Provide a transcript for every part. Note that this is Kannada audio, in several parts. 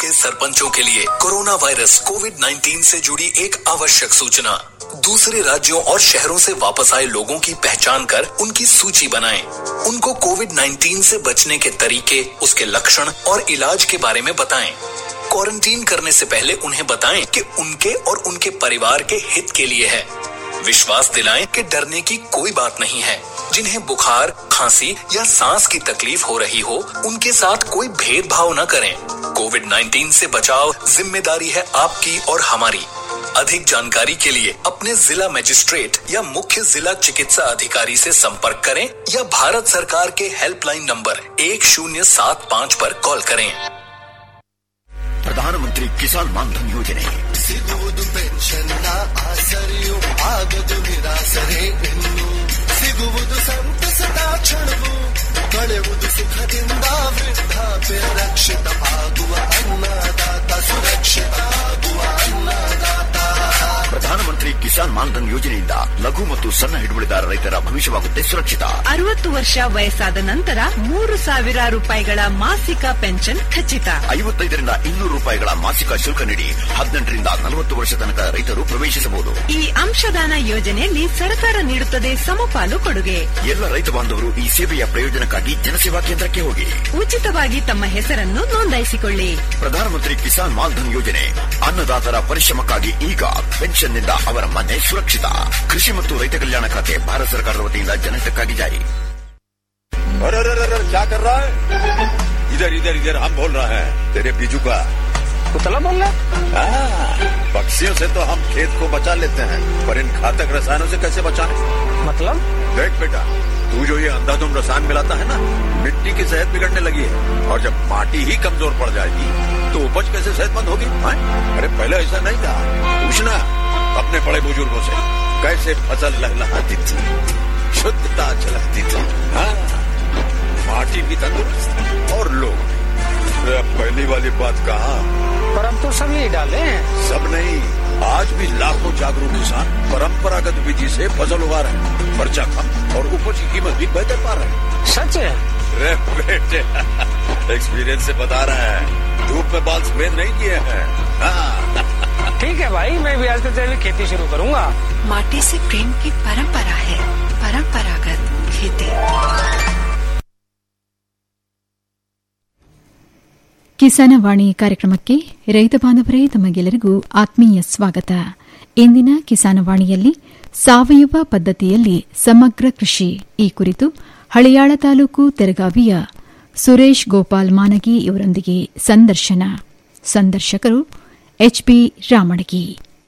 के सरपंचों के लिए कोरोना वायरस कोविड 19 से जुड़ी एक आवश्यक सूचना दूसरे राज्यों और शहरों से वापस आए लोगों की पहचान कर उनकी सूची बनाएं। उनको कोविड 19 से बचने के तरीके उसके लक्षण और इलाज के बारे में बताएं। क्वारंटीन करने से पहले उन्हें बताएं कि उनके और उनके परिवार के हित के लिए है विश्वास दिलाएं कि डरने की कोई बात नहीं है जिन्हें बुखार खांसी या सांस की तकलीफ हो रही हो उनके साथ कोई भेदभाव न करें कोविड 19 से बचाव जिम्मेदारी है आपकी और हमारी अधिक जानकारी के लिए अपने जिला मजिस्ट्रेट या मुख्य जिला चिकित्सा अधिकारी से संपर्क करें या भारत सरकार के हेल्पलाइन नंबर एक शून्य सात पाँच पर कॉल करें ಪ್ರಧಾನಮಂತ್ರಿ ಕಿಸಾನ್ ಮಾನ್ಧನ್ ಯೋಜನೆ ಸಿಗುವುದು ಪೆನ್ಷನ್ನ ಆಸರೆಯು ಆಗದು ನಿರಾಸರೆ ಇನ್ನು ಸಿಗುವುದು ಸಂತಸದ ಕ್ಷಣವು ಕಳೆಯುವುದು ಸುಖದಿಂದ ವೃದ್ಧಾಪ್ಯ ರಕ್ಷಿತ ಆಗುವ ಅನ್ನದಾತ ಸುರಕ್ಷಿತ ಆಗುವ ಅನ್ನದಾತ ಪ್ರಧಾನಮಂತ್ರಿ ಕಿಸಾನ್ ಮಾನ್ಧನ್ ಯೋಜನೆಯಿಂದ ಲಘು ಮತ್ತು ಸಣ್ಣ ಹಿಡುವಳಿದಾರ ರೈತರ ಭವಿಷ್ಯವಾಗುತ್ತೆ ಸುರಕ್ಷಿತ ಅರವತ್ತು ವರ್ಷ ವಯಸ್ಸಾದ ನಂತರ ಮೂರು ಸಾವಿರ ರೂಪಾಯಿಗಳ ಮಾಸಿಕ ಪೆನ್ಷನ್ ಖಚಿತ ಐವತ್ತೈದರಿಂದ ಇನ್ನೂರು ರೂಪಾಯಿಗಳ ಮಾಸಿಕ ಶುಲ್ಕ ನೀಡಿ ಹದಿನೆಂಟರಿಂದ ನಲವತ್ತು ವರ್ಷ ತನಕ ರೈತರು ಪ್ರವೇಶಿಸಬಹುದು ಈ ಅಂಶದಾನ ಯೋಜನೆಯಲ್ಲಿ ಸರ್ಕಾರ ನೀಡುತ್ತದೆ ಸಮಪಾಲು ಕೊಡುಗೆ ಎಲ್ಲ ರೈತ ಬಾಂಧವರು ಈ ಸೇವೆಯ ಪ್ರಯೋಜನಕ್ಕಾಗಿ ಜನಸೇವಾ ಕೇಂದ್ರಕ್ಕೆ ಹೋಗಿ ಉಚಿತವಾಗಿ ತಮ್ಮ ಹೆಸರನ್ನು ನೋಂದಾಯಿಸಿಕೊಳ್ಳಿ ಪ್ರಧಾನಮಂತ್ರಿ ಕಿಸಾನ್ ಮಾನ್ಧನ್ ಯೋಜನೆ ಅನ್ನದಾತರ ಪರಿಶ್ರಮಕ್ಕಾಗಿ ಈಗ ಪೆನ್ಷನ್ನಿಂದ ಅವರ ಮನೆ ಸುರಕ್ಷಿತ ಕೃಷಿ ಮತ್ತು ರೈತ ಕಲ್ಯಾಣ ಖಾತೆ ಭಾರತ ಸರ್ಕಾರದ ವತಿಯಿಂದ ಜನಹಿತಕ್ಕಾಗಿ ಜಾರಿ अरे अरे अरे अरे, क्या कर रहा है इधर इधर इधर हम बोल रहे हैं तेरे बीजू का कुतला बोल रहा हाँ, पक्षियों से तो हम खेत को बचा लेते हैं पर इन घातक रसायनों से कैसे बचाएं? मतलब देख बेटा तू जो ये अंधाधुंध रसायन मिलाता है ना मिट्टी की सेहत बिगड़ने लगी है और जब माटी ही कमजोर पड़ जाएगी तो उपज कैसे सेहतमंद होगी हाँ? अरे पहले ऐसा नहीं था पूछना अपने बड़े बुजुर्गों से कैसे फसल लहलहाती थी शुद्धता झलकती थी हाँ माटी भी तंदुरुस्त और लोग भी अरे अब पहली वाली बात कहा पर हम तो सब यही डाले हैं सब नहीं आज भी लाखों जागरूक किसान परंपरागत विधि से फसल उगा रहे हैं खर्चा कम और उपज की कीमत भी बेहतर पा रहे हैं सच है अरे बेटे एक्सपीरियंस से बता रहे हैं धूप में बाल सफेद नहीं किए हैं हाँ ठीक है भाई मैं भी आज से तेरी खेती शुरू करूंगा माटी से प्रेम की परंपरा है परंपरागत खेती ಕಿಸಾನವಾಣಿ ಕಾರ್ಯಕ್ರಮಕ್ಕೆ ರೈತ ಬಾಂಧವರೇ ತಮಗೆಲ್ಲರಿಗೂ ಆತ್ಮೀಯ ಸ್ವಾಗತ ಇಂದಿನ ಕಿಸಾನವಾಣಿಯಲ್ಲಿ ಸಾವಯವ ಪದ್ಧತಿಯಲ್ಲಿ ಸಮಗ್ರ ಕೃಷಿ ಈ ಕುರಿತು ಹಳಿಯಾಳ ತಾಲೂಕು ತೆರಗಾವಿಯ ಸುರೇಶ್ ಗೋಪಾಲ್ ಮಾನಗಿ ಇವರೊಂದಿಗೆ ಸಂದರ್ಶನ ಸಂದರ್ಶಕರು ಎಚ್ಬಿ ರಾಮಣಗಿ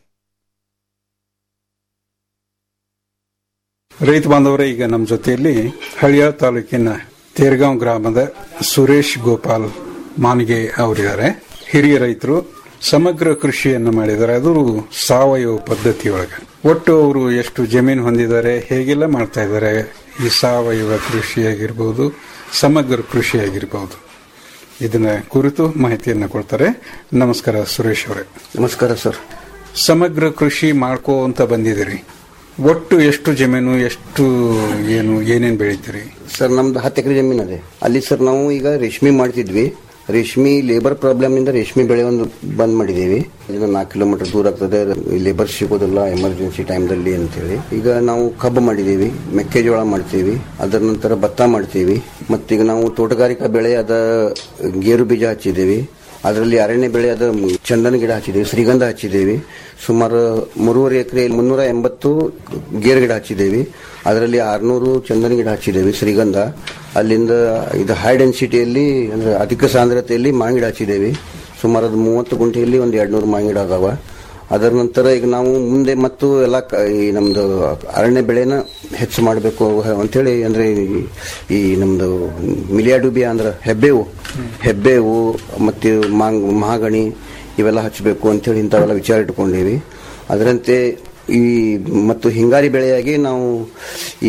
ರೈತ ಬಾಂಧವರೇ ಈಗ ನಮ್ಮ ಜೊತೆಯಲ್ಲಿ ಹಳಿಯಾಳ ತಾಲೂಕಿನ ತೇರ್ಗಾಂವ್ ಗ್ರಾಮದ ಸುರೇಶ್ ಗೋಪಾಲ್ ಮಾನ್ಗೆ ಅವರಿದ್ದಾರೆ ಹಿರಿಯ ರೈತರು ಸಮಗ್ರ ಕೃಷಿಯನ್ನು ಮಾಡಿದ್ದಾರೆ ಅದು ಸಾವಯವ ಪದ್ಧತಿಯೊಳಗೆ ಒಟ್ಟು ಅವರು ಎಷ್ಟು ಜಮೀನು ಹೊಂದಿದ್ದಾರೆ ಹೇಗೆಲ್ಲ ಮಾಡ್ತಾ ಇದ್ದಾರೆ ಈ ಸಾವಯವ ಕೃಷಿ ಆಗಿರ್ಬೋದು ಸಮಗ್ರ ಕೃಷಿ ಆಗಿರ್ಬೋದು ಇದನ್ನ ಕುರಿತು ಮಾಹಿತಿಯನ್ನು ಕೊಡ್ತಾರೆ ನಮಸ್ಕಾರ ಸುರೇಶ್ ಅವರೇ ನಮಸ್ಕಾರ ಸರ್ ಸಮಗ್ರ ಕೃಷಿ ಮಾಡ್ಕೋ ಅಂತ ಬಂದಿದ್ದೀರಿ ಒಟ್ಟು ಎಷ್ಟು ಜಮೀನು ಎಷ್ಟು ಏನು ಏನೇನು ಬೆಳಿತೀರಿ ಸರ್ ನಮ್ದು ಹತ್ತು ಎಕರೆ ಜಮೀನು ಅದೇ ಅಲ್ಲಿ ಸರ್ ನಾವು ಈಗ ರೇಷ್ಮೆ ಮಾಡ್ತಿದ್ವಿ ರೇಷ್ಮೆ ಲೇಬರ್ ಪ್ರಾಬ್ಲಮ್ನಿಂದ ರೇಷ್ಮೆ ಬೆಳೆ ಒಂದು ಬಂದ್ ಮಾಡಿದ್ದೀವಿ ಇದರಿಂದ ನಾಲ್ಕು ಕಿಲೋಮೀಟರ್ ದೂರ ಆಗ್ತದೆ ಲೇಬರ್ ಸಿಗೋದಿಲ್ಲ ಎಮರ್ಜೆನ್ಸಿ ಟೈಮ್ದಲ್ಲಿ ಅಂತೇಳಿ ಈಗ ನಾವು ಕಬ್ಬು ಮಾಡಿದ್ದೀವಿ ಮೆಕ್ಕೆಜೋಳ ಮಾಡ್ತೀವಿ ಅದರ ನಂತರ ಭತ್ತ ಮಾಡ್ತೀವಿ ಮತ್ತೀಗ ನಾವು ತೋಟಗಾರಿಕಾ ಬೆಳೆ ಅದ ಗೇರು ಬೀಜ ಹಚ್ಚಿದ್ದೀವಿ ಅದರಲ್ಲಿ ಅರಣ್ಯ ಬೆಳೆ ಅದ ಚಂದನ ಗಿಡ ಹಚ್ಚಿದ್ದೇವೆ ಶ್ರೀಗಂಧ ಹಚ್ಚಿದ್ದೇವೆ ಸುಮಾರು ಮೂರುವರೆ ಎಕರೆ ಮುನ್ನೂರ ಎಂಬತ್ತು ಗೇರು ಗಿಡ ಹಚ್ಚಿದ್ದೇವೆ ಅದರಲ್ಲಿ ಆರ್ನೂರು ಚಂದನ ಗಿಡ ಹಚ್ಚಿದ್ದೇವೆ ಶ್ರೀಗಂಧ ಅಲ್ಲಿಂದ ಇದು ಹೈ ಡೆನ್ಸಿಟಿಯಲ್ಲಿ ಅಂದ್ರೆ ಅಧಿಕ ಸಾಂದ್ರತೆಯಲ್ಲಿ ಮಾಂಗಿಡ ಹಚ್ಚಿದ್ದೇವೆ ಸುಮಾರು ಅದು ಮೂವತ್ತು ಗುಂಟೆಯಲ್ಲಿ ಒಂದು ಎರಡ್ನೂರು ಮಾಂಗಿಡ ಅದಾವ ಅದರ ನಂತರ ಈಗ ನಾವು ಮುಂದೆ ಮತ್ತು ಎಲ್ಲ ಕ- ಈ ನಮ್ದು ಅರಣ್ಯ ಬೆಳೆನ ಹೆಚ್ಚು ಮಾಡಬೇಕು ಅಂತೇಳಿ ಅಂದ್ರೆ ಈ- ಈ ನಮ್ದು ಮಿಲಿಯಾಡುಬಿಯಾ ಅಂದ್ರೆ ಹೆಬ್ಬೇವು ಹೆಬ್ಬೇವು ಮತ್ತು ಮಾಂಗ್ ಮಹಾಗಣಿ ಇವೆಲ್ಲ ಹಚ್ಚಬೇಕು ಅಂತೇಳಿ ಇಂಥವೆಲ್ಲ ವಿಚಾರ ಇಟ್ಕೊಂಡೀವಿ ಅದರಂತೆ ಈ ಮತ್ತು ಹಿಂಗಾರಿ ಬೆಳೆಯಾಗಿ ನಾವು ಈ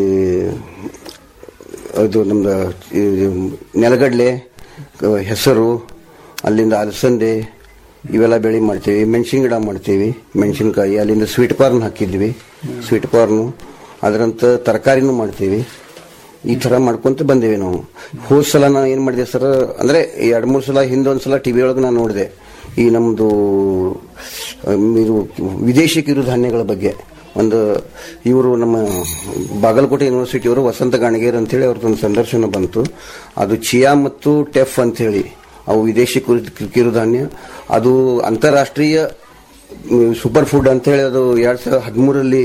ಅದು ನಮ್ದು ಈ ನೆಲಗಡಲೆ ಕ- ಹೆಸರು ಅಲ್ಲಿಂದ ಅಲಸಂದೆ ಇವೆಲ್ಲ ಬೆಳೆ ಮಾಡ್ತೀವಿ ಮೆಣಸಿನ ಗಿಡ ಮಾಡ್ತೀವಿ ಮೆಣಸಿನಕಾಯಿ ಅಲ್ಲಿಂದ ಸ್ವೀಟ್ ಕಾರ್ನ್ ಹಾಕಿದ್ವಿ ಸ್ವೀಟ್ ಕಾರ್ನು ಅದರಂತ ತರಕಾರಿನೂ ಮಾಡ್ತೀವಿ ಈ ತರ ಮಾಡ್ಕೊಂತ ಬಂದೇವಿ ನಾವು ಹೋದ್ ಸಲ ನಾನು ಏನ್ ಮಾಡಿದೆ ಸರ್ ಅಂದ್ರೆ ಎರಡ್ ಮೂರ್ ಸಲ ಹಿಂದೊಂದ್ ಸಲ ಟಿವಿ ಒಳಗೆ ನಾನು ನೋಡಿದೆ ಈ ನಮ್ದು ಅಮ್, ಇದು ವಿದೇಶಿ ಕಿರುಧಾನ್ಯಗಳ ಬಗ್ಗೆ ಒಂದು ಇವರು ನಮ್ಮ ಬಾಗಲಕೋಟೆ ಯೂನಿವರ್ಸಿಟಿಯವರು ವಸಂತ ಗಾಣಿಗೇರ್ ಅಂತೇಳಿ ಅವ್ರದ್ದೊಂದು ಸಂದರ್ಶನ ಬಂತು ಅದು ಚಿಯಾ ಮತ್ತು ಟೆಫ್ ಅಂತ ಹೇಳಿ ಅವು ವಿದೇಶಿ ಕುರಿ- ಕಿರುಧಾನ್ಯ ಅದು ಅಂತಾರಾಷ್ಟ್ರೀಯ ಸೂಪರ್ ಫುಡ್ ಅಂತ ಹೇಳಿ ಅದು ಎರಡ್ ಸಾವಿರದ ಹದಿಮೂರರಲ್ಲಿ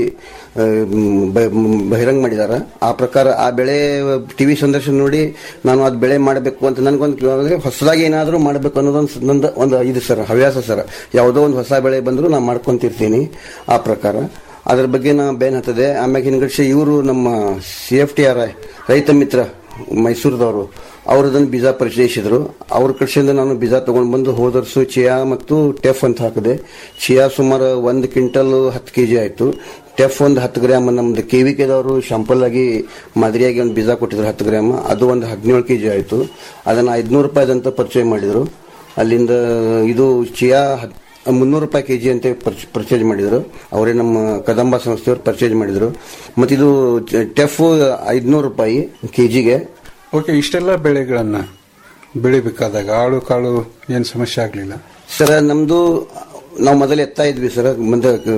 ಬಹಿರಂಗ ಮಾಡಿದಾರ ಆ ಪ್ರಕಾರ ಆ ಬೆಳೆ ಟಿವಿ ಸಂದರ್ಶನ ನೋಡಿ ನಾನು ಅದು ಬೆಳೆ ಮಾಡಬೇಕು ಅಂತ ನನ್ಗೊಂದು ಅಂದ್ರೆ ಹೊಸದಾಗಿ ಏನಾದರೂ ಮಾಡಬೇಕು ಅನ್ನೋದೊಂದು ನಂದು ಒಂದು ಇದು ಸರ್ ಹವ್ಯಾಸ ಸರ್ ಯಾವುದೋ ಒಂದು ಹೊಸ ಬೆಳೆ ಬಂದರೂ ನಾನು ಮಾಡ್ಕೊಂತಿರ್ತೀನಿ ಆ ಪ್ರಕಾರ ಅದ್ರ ಬಗ್ಗೆ ನಾ ಬೇನ್ ಹತ್ತದೆ ಆಮ್ಯಾಗ ಹಿಂಗಡಿಸಿ ಇವರು ನಮ್ಮ ಸಿ ಎಫ್ ಟಿ ಆರ್ ರೈತ ಮಿತ್ರ ಮೈಸೂರದವರು ಅವ್ರದನ್ನು ಬೀಜ ಪರಿಚಯಿಸಿದ್ರು ಅವ್ರ ಕಡೆಯಿಂದ ನಾನು ಬೀಜ ತಗೊಂಡು ಬಂದು ಹೋದರ್ಸು ಚಿಯಾ ಮತ್ತು ಟೆಫ್ ಅಂತ ಹಾಕಿದೆ ಚಿಯಾ ಸುಮಾರು ಒಂದು ಕ್ವಿಂಟಲ್ ಹತ್ತು ಕೆಜಿ ಆಯ್ತು ಟೆಫ್ ಒಂದು ಹತ್ತು ಗ್ರಾಮ್ ನಮ್ದು ಕೆ ವಿ ಕೆದವರು ಶಾಂಪಲ್ ಆಗಿ ಮಾದರಿಯಾಗಿ ಒಂದು ಬೀಜ ಕೊಟ್ಟಿದ್ರು ಹತ್ತು ಗ್ರಾಮ್ ಅದು ಒಂದು ಹದಿನೇಳು ಕೆಜಿ ಆಯ್ತು ಅದನ್ನ ಐದ್ನೂರು ರೂಪಾಯಿದಂತ ಪರಿಚಯ ಮಾಡಿದ್ರು ಅಲ್ಲಿಂದ ಇದು ಚಿಯಾ ಹತ್- ಮುನ್ನೂರು ರೂಪಾಯಿ ಕೆಜಿ ಅಂತ ಪರ್ಚೇಸ್ ಮಾಡಿದ್ರು ಅವರೇ ನಮ್ಮ ಕದಂಬ ಸಂಸ್ಥೆಯವರು ಪರ್ಚೇಸ್ ಮಾಡಿದ್ರು ಮತ್ತಿದು ಟೆಫ್ ಐದ್ನೂರು ರೂಪಾಯಿ ಕೆಜಿಗೆ ಓಕೆ ಇಷ್ಟೆಲ್ಲ ಬೆಳೆಗಳನ್ನ ಬೆಳಿಬೇಕಾದಾಗ ಆಳು ಕಾಳು ಏನ್ ಸಮಸ್ಯೆ ಆಗ್ಲಿಲ್ಲ ಸರ್ ನಮ್ದು ನಾವು ಮೊದಲು ಎತ್ತಾ ಇದ್ವಿ ಸರ್ ಮುಂದೆ ಆ,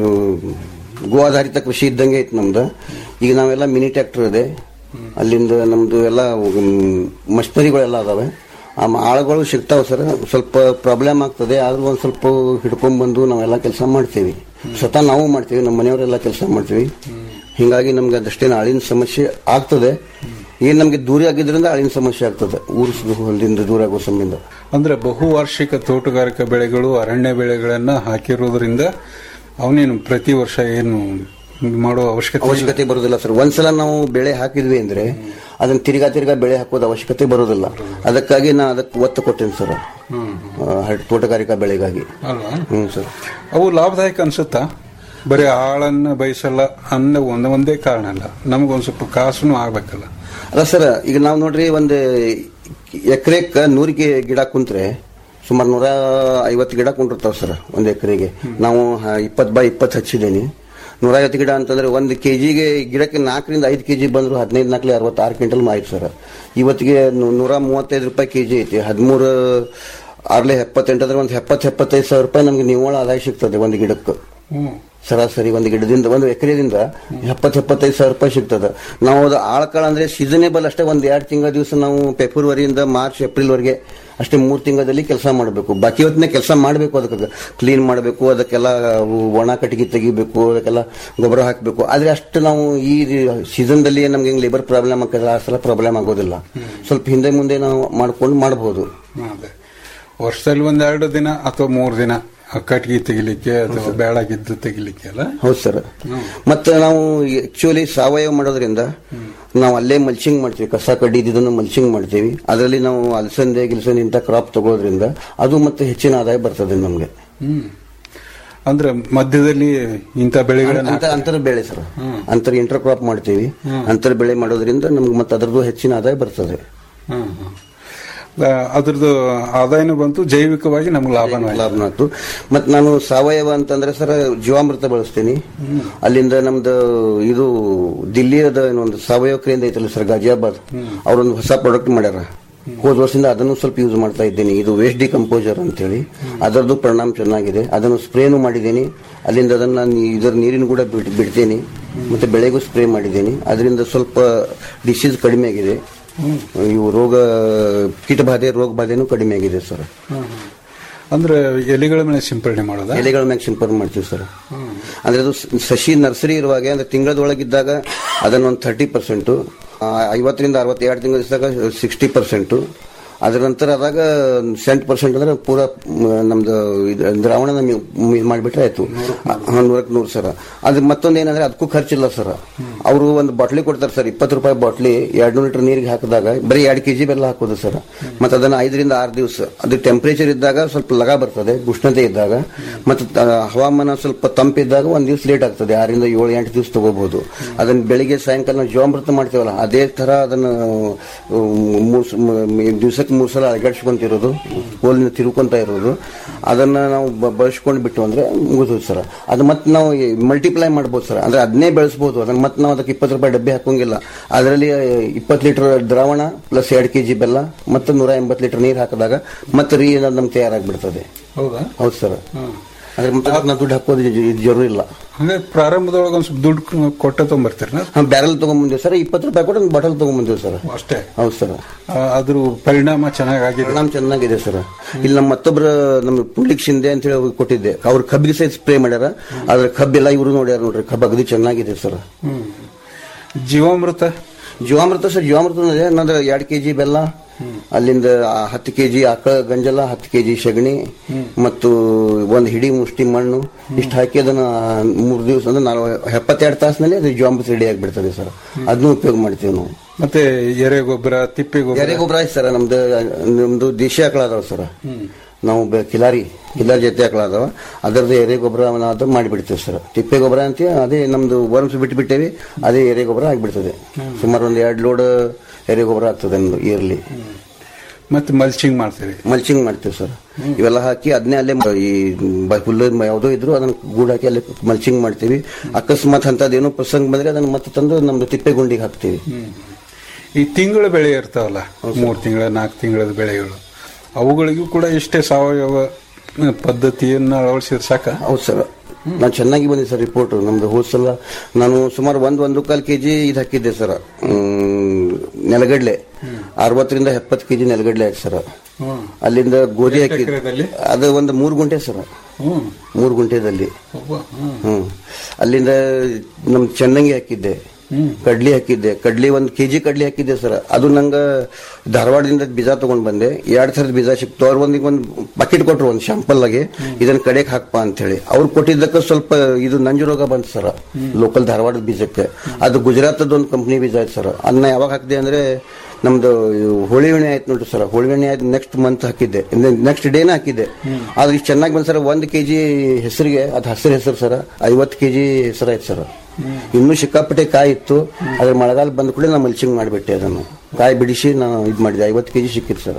ಗೋ ಆಧಾರಿತ ಕೃಷಿ ಇದ್ದಂಗೆ ಇತ್ತು ನಮ್ದು ಈಗ ನಾವೆಲ್ಲ ಮಿನಿ ಟ್ರ್ಯಾಕ್ಟರ್ ಇದೆ ಅಲ್ಲಿಂದ ನಮ್ದು ಎಲ್ಲ ಮಷಿನರಿಗಳೆಲ್ಲ ಅದಾವೆ ಆ ಆಳುಗಳು ಸಿಗ್ತಾವೆ ಸರ್ ಸ್ವಲ್ಪ ಪ್ರಾಬ್ಲಮ್ ಆಗ್ತದೆ ಆದ್ರೂ ಒಂದು ಸ್ವಲ್ಪ ಹಿಡ್ಕೊಂಡ್ ಬಂದು ನಾವೆಲ್ಲ ಕೆಲಸ ಮಾಡ್ತೀವಿ ಸ್ವತಃ ನಾವು ಮಾಡ್ತೀವಿ ನಮ್ಮ ಮನೆಯವರೆಲ್ಲ ಕೆಲಸ ಮಾಡ್ತೀವಿ ಹಿಂಗಾಗಿ ನಮ್ಗೆ ಅದಷ್ಟೇನು ಆಳಿನ ಸಮಸ್ಯೆ ಆಗ್ತದೆ ಏನ್ ನಮ್ಗೆ ದೂರ ಆಗಿದ್ರಿಂದ ಆಳಿನ ಸಮಸ್ಯೆ ಆಗ್ತದೆ ಊರು ಹೊಲದಿಂದ ದೂರ ಆಗೋ ಸಂಬಂಧ ಅಂದ್ರೆ ಬಹುವಾರ್ಷಿಕ ತೋಟಗಾರಿಕಾ ಬೆಳೆಗಳು ಅರಣ್ಯ ಬೆಳೆಗಳನ್ನ ಹಾಕಿರೋದ್ರಿಂದ ಅವನೇನು ಪ್ರತಿ ವರ್ಷ ಏನು ಮಾಡೋ ಅವಶ್ಯಕತೆ ಇಲ್ಲ. ಅವಶ್ಯಕತೆ ಬರೋದಿಲ್ಲ ಸರ್ ಒಂದ್ಸಲ ನಾವು ಬೆಳೆ ಹಾಕಿದ್ವಿ ಅಂದ್ರೆ ಅದನ್ನ ತಿರ್ಗಾ ತಿರ್ಗಾ ಬೆಳೆ ಹಾಕೋದು ಅವಶ್ಯಕತೆ ಬರೋದಿಲ್ಲ ಅದಕ್ಕಾಗಿ ನಾ ಅದಕ್ಕೆ ಒತ್ತು ಕೊಟ್ಟೇನೆ ಸರ್ ಆ, ಹಟ್- ತೋಟಗಾರಿಕಾ ಬೆಳೆಗಾಗಿ ಅಲ್ವಾ ಹ್ಮ್ ಸರ್ ಅವು ಲಾಭದಾಯಕ ಅನ್ಸುತ್ತಾ ಬರೀ ಆಳನ್ನ ಬಯಸಲ್ಲ ಅನ್ನೋ ಒಂದೇ ಒಂದೇ ಕಾರಣ ಅಲ್ಲ ನಮಗೊಂದ್ ಸ್ವಲ್ಪ ಕಾಸುನು ಆಗ್ಬೇಕಲ್ಲ ಅಲ್ಲ ಸರ್ ಈಗ ನಾವು ನೋಡ್ರಿ ಒಂದು ಎಕರೆಕ್ ನೂರು ಗಿ- ಗಿಡ ಕುಂತ್ರೆ ಸುಮಾರು ನೂರ ಐವತ್ತು ಗಿಡ ಕುಂಡಿರ್ತಾವ ಸರ್ ಒಂದು ಎಕರೆಗೆ ನಾವು ಇಪ್ಪತ್ತು ಬೈ ಇಪ್ಪತ್ತು ಹಚ್ಚಿದ್ದೇನೆ ನೂರ ಐವತ್ತು ಗಿಡ ಅಂತಂದ್ರೆ ಒಂದು ಕೆಜಿಗೆ ಗಿಡಕ್ಕೆ ನಾಲ್ಕರಿಂದ ಐದು ಕೆಜಿ ಬಂದ್ರು ಹದಿನೈದು ನಾಲ್ಕಲಿ ಅರವತ್ತಾರು ಕ್ವಿಂಟಲ್ ಆಯ್ತು ಸರ್ ಇವತ್ತಿಗೆ ನೂ- ನೂರ ಮೂವತ್ತೈದು ರೂಪಾಯಿ ಕೆಜಿ ಐತಿ ಹದಿಮೂರು ಆರ್ಲೆ ಎಪ್ಪತ್ತೆಂಟು ಅಂದ್ರೆ ಒಂದು ಎಪ್ಪತ್ತು ಎಪ್ಪತ್ತೈದು ಸಾವಿರ ರೂಪಾಯಿ ನಮ್ಗೆ ನಿವ್ವಳ ಆದಾಯ ಸಿಗ್ತದೆ ಒಂದು ಗಿಡಕ್ಕೆ ಹ್ಮ್ ಸರಾಸರಿ ಒಂದು ಗಿಡದಿಂದ ಒಂದು ಎಕರೆದಿಂದ ಎಪ್ಪತ್ತು ಎಪ್ಪತ್ತೈದು ಸಾವಿರ ರೂಪಾಯಿ ಸಿಗ್ತದೆ ನಾವು ಅದು ಆಳ್ಕಾಳ ಅಂದ್ರೆ ಸೀಸನೇಬಲ್ ಅಷ್ಟೇ ಒಂದು ಎರಡು ತಿಂಗಳ ದಿವಸ ನಾವು ಫೆಬ್ರವರಿಯಿಂದ ಮಾರ್ಚ್ ಏಪ್ರಿಲ್ ವರೆಗೆ ಅಷ್ಟೇ ಮೂರು ತಿಂಗಳಲ್ಲಿ ಕೆಲಸ ಮಾಡಬೇಕು ಬಾಕಿ ಹೊತ್ತಿನ ಕೆಲಸ ಮಾಡಬೇಕು ಅದಕ್ಕೆ ಕ್ಲೀನ್ ಮಾಡಬೇಕು ಅದಕ್ಕೆಲ್ಲ ಅವು ಒಣ ಕಟ್ಟಿಗೆ ತೆಗಿಬೇಕು ಅದಕ್ಕೆಲ್ಲ ಗೊಬ್ಬರ ಹಾಕಬೇಕು ಆದ್ರೆ ಅಷ್ಟು ನಾವು ಈ ಸೀಸನ್ದಲ್ಲಿ ನಮ್ಗೆ ಹೆಂಗ್ ಲೇಬರ್ ಪ್ರಾಬ್ಲಮ್ ಆಗ್ತದೆ ಆ ಸಲ ಪ್ರಾಬ್ಲಮ್ ಆಗೋದಿಲ್ಲ ಸ್ವಲ್ಪ ಹಿಂದೆ ಮುಂದೆ ನಾವು ಮಾಡ್ಕೊಂಡು ಮಾಡಬಹುದು ಅದೇ ವರ್ಷದಲ್ಲಿ ಒಂದೆರಡು ದಿನ ಅಥವಾ ಮೂರು ದಿನ ಆ ಕಟ್ಗೆ ತೆಗಿಲಿಕ್ಕೆ ಅಥವಾ ಬೇಳಾಗಿದ್ದು ತೆಗಿಲಿಕ್ಕೆ ಅಲ್ಲ ಹೌದು ಸರ್ ಮತ್ತೆ ನಾವು ಆಕ್ಚುಲಿ ಸಾವಯವ ಮಾಡೋದ್ರಿಂದ ನಾವು ಅಲ್ಲೇ ಮಲ್ಚಿಂಗ್ ಮಾಡ್ತೀವಿ ಕಸ ಕಡ್ಡಿ ಇದನ್ನು ಮಲ್ಚಿಂಗ್ ಮಾಡ್ತೀವಿ ಅದರಲ್ಲಿ ನಾವು ಅಲಸಂದೆ ಗಿಲ್ಸಂದೆ ಇಂಥ ಕ್ರಾಪ್ ತಗೋದ್ರಿಂದ ಅದು ಮತ್ತೆ ಹೆಚ್ಚಿನ ಆದಾಯ ಬರ್ತದೆ ನಮ್ಗೆ ಹ್ಮ್ ಅಂದ್ರೆ ಮಧ್ಯದಲ್ಲಿ ಇಂಥ ಬೆಳೆಗಳನ್ನ ಅಂತ ಅಂತರ ಬೆಳೆ ಸರ್ ಅಂತರ ಇಂಟರ್ ಕ್ರಾಪ್ ಮಾಡ್ತೀವಿ ಅಂತರ ಬೆಳೆ ಮಾಡೋದ್ರಿಂದ ನಮ್ಗೆ ಮತ್ತೆ ಅದರದ್ದು ಹೆಚ್ಚಿನ ಆದಾಯ ಬರ್ತದೆ ಹ್ಮ್, ಹ್ಮ್. ಆ, ಅದ್ರದ್ದು ಆದಾಯನೂ ಬಂತು ಜೈವಿಕವಾಗಿ ನಮ್ಗೆ ಲಾಭನೂ ಆಯ್ತು. ಲಾಭ ಆಯ್ತು ಮತ್ತೆ ನಾನು ಸಾವಯವ ಅಂತಂದ್ರೆ ಸರ್ ಜೀವಾಮೃತ ಬಳಸ್ತೀನಿ ಅಲ್ಲಿಂದ ನಮ್ದು ಇದು ದಿಲ್ಲಿಯದ ಒಂದು ಸಾವಯವ ಕೇಂದ್ರ ಐತಲ್ಲ ಸರ್ ಗಾಜಿಯಾಬಾದ್ ಅವರೊಂದು ಹೊಸ ಪ್ರಾಡಕ್ಟ್ ಮಾಡ್ಯಾರ ಹೋದ ವರ್ಷದಿಂದ ಅದನ್ನು ಸ್ವಲ್ಪ ಯೂಸ್ ಮಾಡ್ತಾ ಇದ್ದೀನಿ ಇದು ವೇಸ್ಟ್ ಡಿಕಂಪೋಸರ್ ಅಂತೇಳಿ ಅದರದ್ದು ಪರಿಣಾಮ ಚೆನ್ನಾಗಿದೆ ಅದನ್ನು ಸ್ಪ್ರೇನು ಮಾಡಿದ್ದೀನಿ ಅಲ್ಲಿಂದ ಅದನ್ನ ನೀ- ಇದರ ನೀರಿನ ಕೂಡ ಬಿಡ್- ಬಿಡ್ತೀನಿ ಮತ್ತೆ ಬೆಳೆಗೂ ಸ್ಪ್ರೇ ಮಾಡಿದ್ದೀನಿ ಅದರಿಂದ ಸ್ವಲ್ಪ ಡಿಸೀಸ್ ಕಡಿಮೆ ಆಗಿದೆ ಇವು ರೋಗ ಕೀಟಬಾಧೆ ರೋಗ ಬಾಧೆನೂ ಕಡಿಮೆ ಆಗಿದೆ ಸರ್ ಹ್ಮ್, ಹ್ಮ್. ಅಂದ್ರೆ ಎಲೆಗಳ ಮೇಲೆ ಸಿಂಪರಣೆ ಮಾಡೋದಾ ಎಲೆಗಳ ಮ್ಯಾಗ ಸಿಂಪರಣೆ ಮಾಡ್ತೀವಿ ಸರ್ ಅಂದ್ರೆ ಅದು ಸ- ಸಸಿ ನರ್ಸರಿ ಇರುವಾಗ ಅಂದ್ರೆ ತಿಂಗಳದೊಳಗಿದ್ದಾಗ ಅದನ್ನ ಒಂದು ಥರ್ಟಿ ಪರ್ಸೆಂಟ್ ಐವತ್ತರಿಂದ ಅರವತ್ತೆರಡು ತಿಂಗಳ ದಿವಸದಾಗ ಸಿಕ್ಸ್ಟಿ ಪರ್ಸೆಂಟ್ ಅದರ ನಂತರ ಅದಾಗ ಸೆಂಟ್ ಪರ್ಸೆಂಟ್ ಅಂದ್ರೆ ಪೂರ ಮ್, ನಮ್ದು ಇದು ದ್ರಾವಣನ ಮಿ- ಮಿ- ಮಾಡಿಬಿಟ್ರೆ ಆಯ್ತು ಹಾ, ನೂರಕ್ಕೆ ನೂರು ಸರ್ ಅದು ಮತ್ತೊಂದು ಏನಂದ್ರೆ ಅದಕ್ಕೂ ಖರ್ಚಿಲ್ಲ ಸರ್ ಅವರು ಒಂದು ಬಾಟ್ಲಿ ಕೊಡ್ತಾರೆ ಸರ್ ಇಪ್ಪತ್ತು ರೂಪಾಯಿ ಬಾಟ್ಲಿ ಎರಡು ಲೀಟರ್ ನೀರಿಗೆ ಹಾಕಿದಾಗ ಬರೀ ಎರಡು ಕೆಜಿ ಬೆಲ್ಲ ಹಾಕೋದು ಸರ್ ಮತ್ತೆ ಅದನ್ನ ಐದರಿಂದ ಆರು ದಿವಸ ಅದು ಟೆಂಪರೇಚರ್ ಇದ್ದಾಗ ಸ್ವಲ್ಪ ಲಗ ಬರ್ತದೆ ಉಷ್ಣತೆ ಇದ್ದಾಗ ಮತ್ತೆ ತ- ಹವಾಮಾನ ಸ್ವಲ್ಪ ತಂಪಿದ್ದಾಗ ಒಂದ್ ದಿವಸ ಲೇಟ್ ಆಗ್ತದೆ ಆರಿಂದ ಏಳು ಎಂಟು ದಿವಸ ತಗೋಬಹುದು ಅದನ್ನ ಬೆಳಿಗ್ಗೆ ಸಾಯಂಕಾಲ ನಾವು ಜೀವಾಮೃತ ಮಾಡ್ತೀವಲ್ಲ ಅದೇ ತರ ಅದನ್ನ ದಿವಸ ದಿವಸಕ್ಕೆ ಮೂರು ಸಲ ಅಳಗಾಡ್ಸ್ಕೊಂತಿರೋದು ಕೋಲಿನ ತಿರುಕೊಂತ ಇರೋದು ಅದನ್ನ ನಾವು ಬ- ಬಳಸ್ಕೊಂಡು ಬಿಟ್ಟು ಅಂದ್ರೆ ಮುಗಿದು ಸರ್ ಅದು ಮತ್ತೆ ನಾವು ಮಲ್ಟಿಪ್ಲೈ ಮಾಡ್ಬೋದು ಸರ್ ಅಂದ್ರೆ ಅದನ್ನೇ ಬೆಳೆಸ್ಬೋದು ಅದನ್ನ ಮತ್ತೆ ನಾವು ಅದಕ್ಕೆ ಇಪ್ಪತ್ತು ರೂಪಾಯಿ ಡಬ್ಬಿ ಹಾಕೋಂಗಿಲ್ಲ ಅದರಲ್ಲಿ ಇಪ್ಪತ್ತು ಲೀಟರ್ ದ್ರಾವಣ ಪ್ಲಸ್ ಎರಡು ಕೆಜಿ ಬೆಲ್ಲ ಮತ್ತು ನೂರ ಎಂಬತ್ತು ಲೀಟರ್ ನೀರು ಹಾಕಿದಾಗ ಮತ್ತೆ ರೀ ನಮ್ಗೆ ತಯಾರಾಗ್ಬಿಡ್ತದೆ ಹೌದಾ ಹೌದು ಸರ್ ಅದ್ರ ಮತ್ತೆ ಅದಕ್ಕೆ ನಾವು ದುಡ್ಡು ಹಾಕೋದು ಜ- ಜರೂರು ಇಲ್ಲ ಹಂಗೆ ಪ್ರಾರಂಭದೊಳಗೆ ಒಂದ್ ಸ್ವಲ್ಪ ದುಡ್ಡು ಕೊಟ್ಟ ತೊಗೊಂಬರ್ತೀರ ಬ್ಯಾರಲ್ ತಗೊಂಡ್ಬಂದಿವಿ ಸರ್ ಇಪ್ಪತ್ತು ರೂಪಾಯಿ ಕೊಟ್ಟು ಒಂದು ಬಾಟಲ್ ತಗೊಂಡ್ಬಂದಿವಿ ಸರ್ ಅಷ್ಟೇ ಹೌದು ಸರ್ ಅದ್ರ ಪರಿಣಾಮ ಚೆನ್ನಾಗಿದೆ ಪರಿಣಾಮ ಚೆನ್ನಾಗಿದೆ ಸರ್ ಇಲ್ಲಿ ನಮ್ಮ ಮತ್ತೊಬ್ರು ನಮ್ಮ ಪುಂಡ್ಲಿಕ್ ಶಿಂದೆ ಅಂತ ಹೇಳಿ ಅವ್ರಿಗೆ ಕೊಟ್ಟಿದ್ದೆ ಅವ್ರ ಕಬ್ಬಿಗೆ ಸಹಿತ ಸ್ಪ್ರೇ ಮಾಡ್ಯಾರ ಆದ್ರೆ ಕಬ್ಬೆಲ್ಲ ಇವರು ನೋಡ್ಯಾರ ನೋಡ್ರಿ ಕಬ್ಬು ಅಗದಿ ಚೆನ್ನಾಗಿದೆ ಸರ್ ಹ್ಮ್ ಜೀವಾಮೃತ ಜೀವಾಮೃತ ಸರ್ ಜೀವಾಮೃತ ನಂದು ಎರಡು ಕೆಜಿ ಬೆಲ್ಲ ಅಲ್ಲಿಂದ ಆ ಹತ್ತು ಕೆಜಿ ಆಕಳ ಗಂಜಲ ಹತ್ತು ಕೆಜಿ ಸಗಣಿ ಮತ್ತು ಒಂದು ಹಿಡಿ ಮುಷ್ಟಿ ಮಣ್ಣು ಇಷ್ಟು ಹಾಕಿ ಅದನ್ನ ಮೂರು ದಿವಸ ಅಂದ್ರೆ ನಾವು ಎಪ್ಪತ್ತೆರಡು ತಾಸಿನಲ್ಲಿ ಅದು ಜೀವಾಮೃತ ರೆಡಿ ಆಗಿಬಿಡ್ತದೆ ಸರ್ ಅದನ್ನು ಉಪಯೋಗ ಮಾಡ್ತೀವಿ ನಾವು ಮತ್ತೆ ಎರೆ ಗೊಬ್ಬರ ತಿಪ್ಪೆ ಗೊಬ್ಬರ ಎರೆ ಗೊಬ್ಬರ ಆಯ್ತು ಸರ್ ನಮ್ದು ನಮ್ದು ದೇಶಿ ಆಕಳ ಅದಾವ ಸರ್ ನಾವು ಬೆ- ಕಿಲಾರಿ ಕಿಲಾರಿ ಜೊತೆ ಆಕಳ ಅದಾವ ಅದರದ್ದು ಎರೆ ಗೊಬ್ಬರ ಅದು ಮಾಡಿಬಿಡ್ತೇವೆ ಸರ್ ತಿಪ್ಪೆ ಗೊಬ್ಬರ ಅಂತ ಅದೇ ನಮ್ದು ವರ್ಮ್ಸ್ ಬಿಟ್ಟು ಬಿಟ್ಟೇವಿ ಅದೇ ಎರೆ ಗೊಬ್ಬರ ಆಗಿಬಿಡ್ತದೆ ಸುಮಾರು ಒಂದು ಎರಡು ಲೋಡ್ ಎರೆ ಗೊಬ್ಬರ ಆಗ್ತದೆ ನಮ್ದು ಇಯರ್ಲಿ ಮತ್ತೆ ಮಲ್ಚಿಂಗ್ ಮಾಡ್ತೀರಿ ಮಲ್ಚಿಂಗ್ ಮಾಡ್ತೀವಿ ಸರ್ ಇವೆಲ್ಲ ಹಾಕಿ ಅದನ್ನೇ ಅಲ್ಲೇ ಮ- ಈ ಬ- ಹುಲ್ಲು ಮ- ಯಾವುದೋ ಇದ್ರು ಅದನ್ನ ಗೂಡ್ ಹಾಕಿ ಅಲ್ಲೇ ಮಲ್ಚಿಂಗ್ ಮಾಡ್ತೀವಿ ಅಕಸ್ಮಾತ್ ಅಂತದೇನೋ ಪ್ರಸಂಗ ಬಂದ್ರೆ ಅದನ್ನ ಮತ್ತೆ ತಂದು ನಮ್ದು ತಿಪ್ಪೆ ಗುಂಡಿಗೆ ಹಾಕ್ತೀವಿ ಈ ತಿಂಗಳ ಬೆಳೆ ಇರ್ತಾವಲ್ಲ ಮೂರು ತಿಂಗಳ ನಾಲ್ಕು ತಿಂಗಳದ ಬೆಳೆಗಳು ಅವುಗಳಿಗೂ ಕೂಡ ಇಷ್ಟೇ ಸಾವಯವ ಆ, ಪದ್ಧತಿಯನ್ನ ಅಳವಡಿಸಿದ್ರೆ ಸಾಕ ಹೌದು ಸರ್ ನಾನು ಚೆನ್ನಾಗಿ ಬಂದಿದೆ ಸರ್ ರಿಪೋರ್ಟ್ ನಮ್ದು ಹೋದ್ ಸಲ ನಾನು ಸುಮಾರು ಒಂದು ಒಂದು ಕಾಲ್ ಕೆಜಿ ಇದು ಹಾಕಿದ್ದೆ ಸರ್ ಹ್ಮ್, ನೆಲಗಡ್ಲೆ ಅರವತ್ತರಿಂದ ಎಪ್ಪತ್ತು ಕೆಜಿ ನೆಲಗಡ್ಲೆ ಆಯ್ತು ಸರ್ ಅಲ್ಲಿಂದ ಗೋಧಿ ಎಷ್ಟು ಹಾಕಿದ್ದೆ ಎಕರೆದಲ್ಲಿ? ಅದು ಒಂದು ಮೂರು ಗುಂಟೆ ಸರ್ ಹ್ಮ್ ಮೂರು ಗುಂಟೆದಲ್ಲಿ ಒಬ್ಬ, ಹ್ಮ್. ಹ್ಮ್ ಅಲ್ಲಿಂದ ನಮ್ ಚೆನ್ನಂಗಿ ಹಾಕಿದ್ದೆ ಕಡ್ಲಿ ಹಾಕಿದ್ದೆ ಕಡ್ಲಿ ಒಂದ್ ಕೆಜಿ ಕಡ್ಲಿ ಹಾಕಿದ್ದೆ ಸರ್ ಅದು ನಂಗ ಧಾರವಾಡದಿಂದ ಬೀಜ ತಗೊಂಡ್ ಬಂದೆ ಎರಡ್ ಥರದ ಬೀಜ ಸಿಕ್ತು ಅವ್ರ ಒಂದಿಗೆ ಒಂದ್ ಬಕೆಟ್ ಕೊಟ್ರು ಒಂದ್ ಶಾಂಪಲ್ ಆಗಿ ಇದನ್ನ ಕಡೆಗೆ ಹಾಕ್ಪಾ ಅಂತ ಹೇಳಿ ಅವ್ರು ಕೊಟ್ಟಿದ್ದಕ್ಕೆ ಸ್ವಲ್ಪ ಇದು ನಂಜು ರೋಗ ಬಂತು ಸರ್ ಲೋಕಲ್ ಧಾರವಾಡದ ಬೀಜಕ್ಕೆ ಅದು ಗುಜರಾತದ ಒಂದು ಕಂಪ್ನಿ ಬೀಜ ಆಯ್ತು ಸರ್ ಅದನ್ನ ಯಾವಾಗ ಹಾಕಿದೆ ಅಂದ್ರೆ ನಮ್ದು ಇವು ಹೋಳಿ ಎಣ್ಣೆ ಆಯ್ತು ನೋಡ್ರಿ ಸರ್ ಹೋಳಿ ಎಣ್ಣೆ ಆಯ್ತು ನೆಕ್ಸ್ಟ್ ಮಂತ್ ಹಾಕಿದ್ದೆ ನೆಕ್ಸ್ಟ್ ಡೇನ ಹಾಕಿದ್ದೆ ಆದ್ರೆ ಇಷ್ಟು ಚೆನ್ನಾಗಿ ಬಂದ್ ಸರ್ ಒಂದ್ ಕೆಜಿ ಹೆಸರಿಗೆ ಅದು ಹಸಿರು ಹೆಸರು ಸರ್ ಐವತ್ತು ಕೆಜಿ ಹೆಸರು ಆಯ್ತು ಸರ್ ಇನ್ನೂ ಸಿಕ್ಕಾಪಟ್ಟೆ ಕಾಯಿ ಇತ್ತು ಅದ್ರ ಮಳೆಗಾಲ ಬಂದ ಕೂಡ ನಾನು ಮಲ್ಚಿಂಗ್ ಮಾಡಿಬಿಟ್ಟೆ ಅದನ್ನು ಕಾಯಿ ಬಿಡಿಸಿ ನಾನು ಇದು ಮಾಡಿದೆ ಐವತ್ತು ಕೆಜಿ ಸಿಕ್ಕಿತ್ತು ಸರ್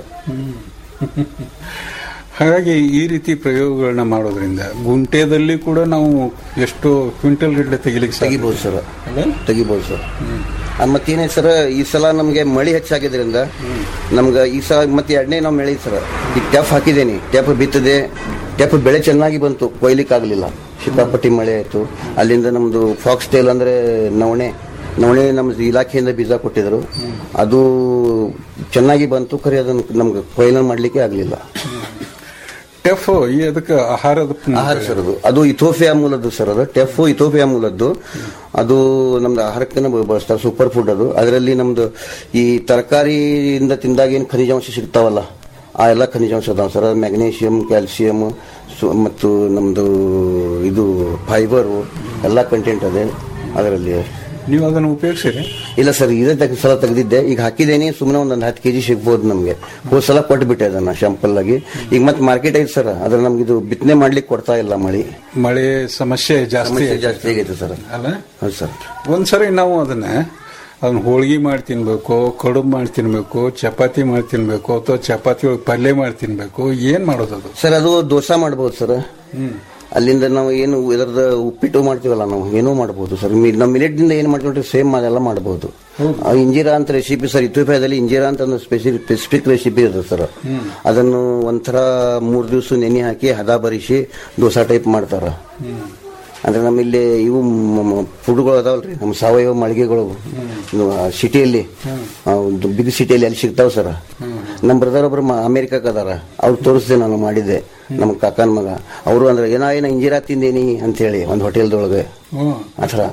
ಹಾಗಾಗಿ ಈ ರೀತಿ ಪ್ರಯೋಗಗಳನ್ನ ಮಾಡೋದ್ರಿಂದ ಗುಂಟೆದಲ್ಲಿ ಕೂಡ ನಾವು ಎಷ್ಟು ಕ್ವಿಂಟಲ್ ಗಟ್ಟಲೆ ತೆಗಿಲಿಕ್ಕೆ ಸಾಧ್ಯ. ತೆಗಿಬಹುದು ಸರ್ ತೆಗಿಬಹುದು ಸರ್ ಮತ್ತೇನೇ ಸರ್ ಈ ಸಲ ನಮಗೆ ಮಳಿ ಹೆಚ್ಚಾಗಿದ್ರಿಂದ ನಮ್ಗೆ ಈ ಸಲ ಮತ್ತೆ ಎರಡನೇ ನಾವು ಮಳೆ ಸರ್ ಈ ಟ್ಯಾಪ್ ಹಾಕಿದ್ದೇನೆ ಟ್ಯಾಪ್ ಬಿತ್ತದೆ ಟ್ಯಾಪ್ ಬೆಳೆ ಚೆನ್ನಾಗಿ ಬಂತು ಕೊಯ್ಲಿಕ್ಕೆ ಆಗಲಿಲ್ಲ ಸಿಕ್ಕಾಪಟ್ಟಿ ಮಳೆ ಆಯ್ತು ಅಲ್ಲಿಂದ ನಮ್ದು ಫಾಕ್ಸ್ ಟೇಲ್ ಅಂದ್ರೆ ನವಣೆ ನವಣೆ ನಮ್ಮ ಇಲಾಖೆಯಿಂದ ಬೀಜ ಕೊಟ್ಟಿದ್ರು ಅದು ಚೆನ್ನಾಗಿ ಬಂತು ಖರೆ ಅದನ್ನು ನಮ್ಗೆ ಕೊಯ್ಲು ಮಾಡ್ಲಿಕ್ಕೆ ಆಗಲಿಲ್ಲ ಟೆಫ್ ಈ ಅದಕ್ಕೆ ಆಹಾರದ ಆಹಾರ ಸರ್ ಅದು ಅದು ಇಥೋಫಿಯಾ ಮೂಲದ್ದು ಸರ್ ಅದು ಟೆಫ್ ಇಥೋಫಿಯಾ ಮೂಲದ್ದು ಅದು ನಮ್ದು ಆಹಾರಕ್ಕೆ ಬಳಸ್ತಾರೆ ಸೂಪರ್ ಫುಡ್ ಅದು ಅದರಲ್ಲಿ ನಮ್ದು ಈ ತರಕಾರಿಯಿಂದ ತಿಂದಾಗ ಏನು ಖನಿಜಾಂಶ ಸಿಗ್ತಾವಲ್ಲ ಆ ಎಲ್ಲ ಖನಿಜಾಂಶ ಅದಾವ ಸರ್ ಮ್ಯಾಗ್ನೇಷಿಯಂ ಕ್ಯಾಲ್ಸಿಯಂ ಮತ್ತು ನಮ್ದು ಇದು ಫೈಬರು ಎಲ್ಲ ಕಂಟೆಂಟ್ ಅದೇ ಅದರಲ್ಲಿ ನೀವು ಅದನ್ನು ಉಪಯೋಗಿಸಿರಿ ಇಲ್ಲ ಸರ್ ಇದೇ ತೆಗ್- ಸಲ ತೆಗೆದಿದ್ದೆ ಈಗ ಹಾಕಿದ್ದೇನೆ ಸುಮ್ಮನೆ ಒಂದೊಂದು ಹತ್ತು ಕೆಜಿ ಸಿಗ್ಬೋದು ನಮಗೆ ಹೋದ್ ಸಲ ಕೊಟ್ಬಿಟ್ಟೆ ಅದನ್ನ ಶಾಂಪಲ್ ಆಗಿ ಈಗ ಮತ್ತೆ ಮಾರ್ಕೆಟ್ ಐತೆ ಸರ್ ಅದ್ರ ನಮ್ಗೆ ಇದು ಬಿತ್ತನೆ ಮಾಡ್ಲಿಕ್ಕೆ ಕೊಡ್ತಾ ಇಲ್ಲ ಮಳಿ ಮಳೆ ಸಮಸ್ಯೆ ಜಾಸ್ತಿ ಸಮಸ್ಯೆ ಆಯ್ತು. ಜಾಸ್ತಿ ಆಗೈತೆ ಸರ್ ಅಲ್ಲ ಹೌದು ಸರ್ ಒಂದ್ಸರಿ ನಾವು ಅದನ್ನ ಅದನ್ನ ಹೋಳಿಗೆ ಮಾಡಿ ತಿನ್ಬೇಕು ಕಡುಬು ಮಾಡಿ ತಿನ್ಬೇಕು ಚಪಾತಿ ಮಾಡಿ ತಿನ್ಬೇಕು ಅಥವಾ ಚಪಾತಿ ಒಳಗೆ ಪಲ್ಯ ಮಾಡಿ ತಿನ್ಬೇಕು ಏನ್ ಮಾಡೋದು ಅದು ಸರ್ ಅದು ದೋಸೆ ಮಾಡ್ಬೋದು ಸರ್ ಅಲ್ಲಿಂದ ನಾವು ಏನು ಇದರದ ಉಪ್ಪಿಟ್ಟು ಮಾಡ್ತೀವಲ್ಲ ನಾವು ಏನೋ ಮಾಡ್ಬೋದು ಸರ್ ಮಿ- ನಮ್ಮ ಮಿಲೆಟ್ನಿಂದ ಏನು ಮಾಡ್ತೀವಿ ನೋಡ್ರಿ ಸೇಮ್ ಅದೆಲ್ಲ ಮಾಡ್ಬೋದು ಆ ಇಂಜಿರಾ ಅಂತ ರೆಸಿಪಿ ಸರ್ ಇಥೋಪಿಯಾದಲ್ಲಿ ಇಂಜಿರಾ ಅಂತ ಒಂದು ಸ್ಪೆಸಿಫಿಕ್ ಸ್ಪೆಸಿಫಿಕ್ ರೆಸಿಪಿ ಇದೆ ಸರ್ ಅದನ್ನು ಒಂಥರ ಮೂರು ದಿವಸ ನೆನೆ ಹಾಕಿ ಹದ ಬರಿಸಿ ದೋಸಾ ಟೈಪ್ ಮಾಡ್ತಾರ ಅಂದ್ರೆ ನಮ್ಮಲ್ಲಿ ಇವು ಫುಡ್ಗಳು ಅದಾವಲ್ರಿ ನಮ್ಮ ಸಾವಯವ ಮಳಿಗೆಗಳು ಸಿಟಿಯಲ್ಲಿ ಒಂದು ಬಿಗ್ ಸಿಟಿಯಲ್ಲಿ ಅಲ್ಲಿ ಸಿಗ್ತಾವ ಸರ್ ನಮ್ಮ ಬ್ರದರ್ ಒಬ್ರು ಮ- ಅಮೆರಿಕಕ್ಕೆ ಅದಾರ ಅವ್ರು ತೋರಿಸ್ದೆ ನಾನು ಮಾಡಿದ್ದೆ ನಮ್ಮ ಕಾಕನ ಮಗ ಅವರು ಅಂದ್ರೆ ಏನೋ ಏನೋ ಇಂಜಿರಾ ತಿಂದೇನಿ ಅಂತ ಹೇಳಿ ಒಂದು ಹೋಟೆಲ್ದೊಳಗೆ ಹ್ಮ್. ಆ ಥರ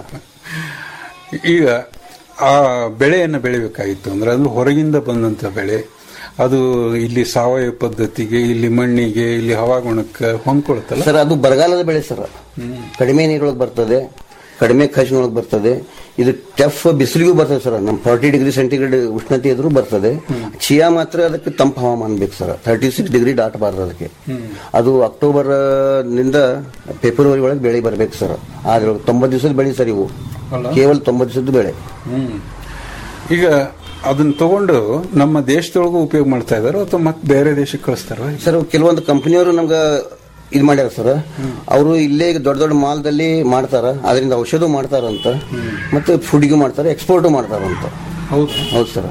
ಈಗ ಆ ಬೆಳೆಯನ್ನು ಬೆಳಿಬೇಕಾಗಿತ್ತು ಅಂದ್ರೆ ಅದು ಹೊರಗಿಂದ ಬಂದಂತ ಬೆಳೆ ಅದು ಇಲ್ಲಿ ಸಾವಯವ ಪದ್ಧತಿಗೆ ಇಲ್ಲಿ ಮಣ್ಣಿಗೆ ಇಲ್ಲಿ ಹವಾಗುಣಕ್ಕೆ ಹೊಂದ್ಕೊಳ್ತಲ್ಲ ಸರ್ ಅದು ಬರಗಾಲದ ಬೆಳೆ ಸರ್ ಕಡಿಮೆ ನೀರೊಳಗೆ ಬರ್ತದೆ ಕಡಿಮೆ ಖರ್ಚಿನೊಳಗೆ ಬರ್ತದೆ ಇದು ಟಫ್ ಬಿಸಿಲಿಗೂ ಬರ್ತದೆ ಸರ್ ನಮ್ಮ ಫಾರ್ಟಿ ಡಿಗ್ರಿ ಸೆಂಟಿಗ್ರೇಡ್ ಉಷ್ಣತೆ ಇದ್ರೂ ಬರ್ತದೆ ಚಿಯಾ ಮಾತ್ರ ಅದಕ್ಕೆ ತಂಪು ಹವಾಮಾನ ಬೇಕು ಸರ್ ಥರ್ಟಿ ಸಿಕ್ಸ್ ಡಿಗ್ರಿ ದಾಟಬಾರ್ದು ಅದಕ್ಕೆ ಅದು ಅಕ್ಟೋಬರ್ ನಿಂದ ಫೆಬ್ರವರಿ ಒಳಗೆ ಬೆಳೆ ಬರಬೇಕು ಸರ್ ಆದ್ರೆ ತೊಂಬತ್ತು ದಿವಸದ ಬೆಳೆ ಸರ್ ಇವು ಅಲ್ಲ? ಕೇವಲ ತೊಂಬತ್ತು ದಿವಸದ ಬೆಳೆ ಹ್ಮ್ ಈಗ ಅದನ್ನ ತಗೊಂಡು ನಮ್ಮ ದೇಶದೊಳಗೂ ಉಪಯೋಗ ಮಾಡ್ತಾ ಇದಾರೋ ಅಥವಾ ಮತ್ತೆ ಬೇರೆ ದೇಶಕ್ಕೆ ಕಳಿಸ್ತಾರ ಸರ್ ಕೆಲವೊಂದು ಕಂಪನಿಯವರು ನಮ್ಗ ಇದು ಮಾಡ್ಯಾರ ಸರ್ ಅವರು ಇಲ್ಲೇ ಈಗ ದೊಡ್ಡ ದೊಡ್ಡ ಮಾಲ್ದಲ್ಲಿ ಮಾಡ್ತಾರ ಅದರಿಂದ ಔಷಧ ಮಾಡ್ತಾರಂತ ಮತ್ತೆ ಫುಡ್ಗೂ ಮಾಡ್ತಾರೆ ಎಕ್ಸ್ಪೋರ್ಟ್ ಮಾಡ್ತಾರಂತ ಹೌದು ಹೌದು ಸರ್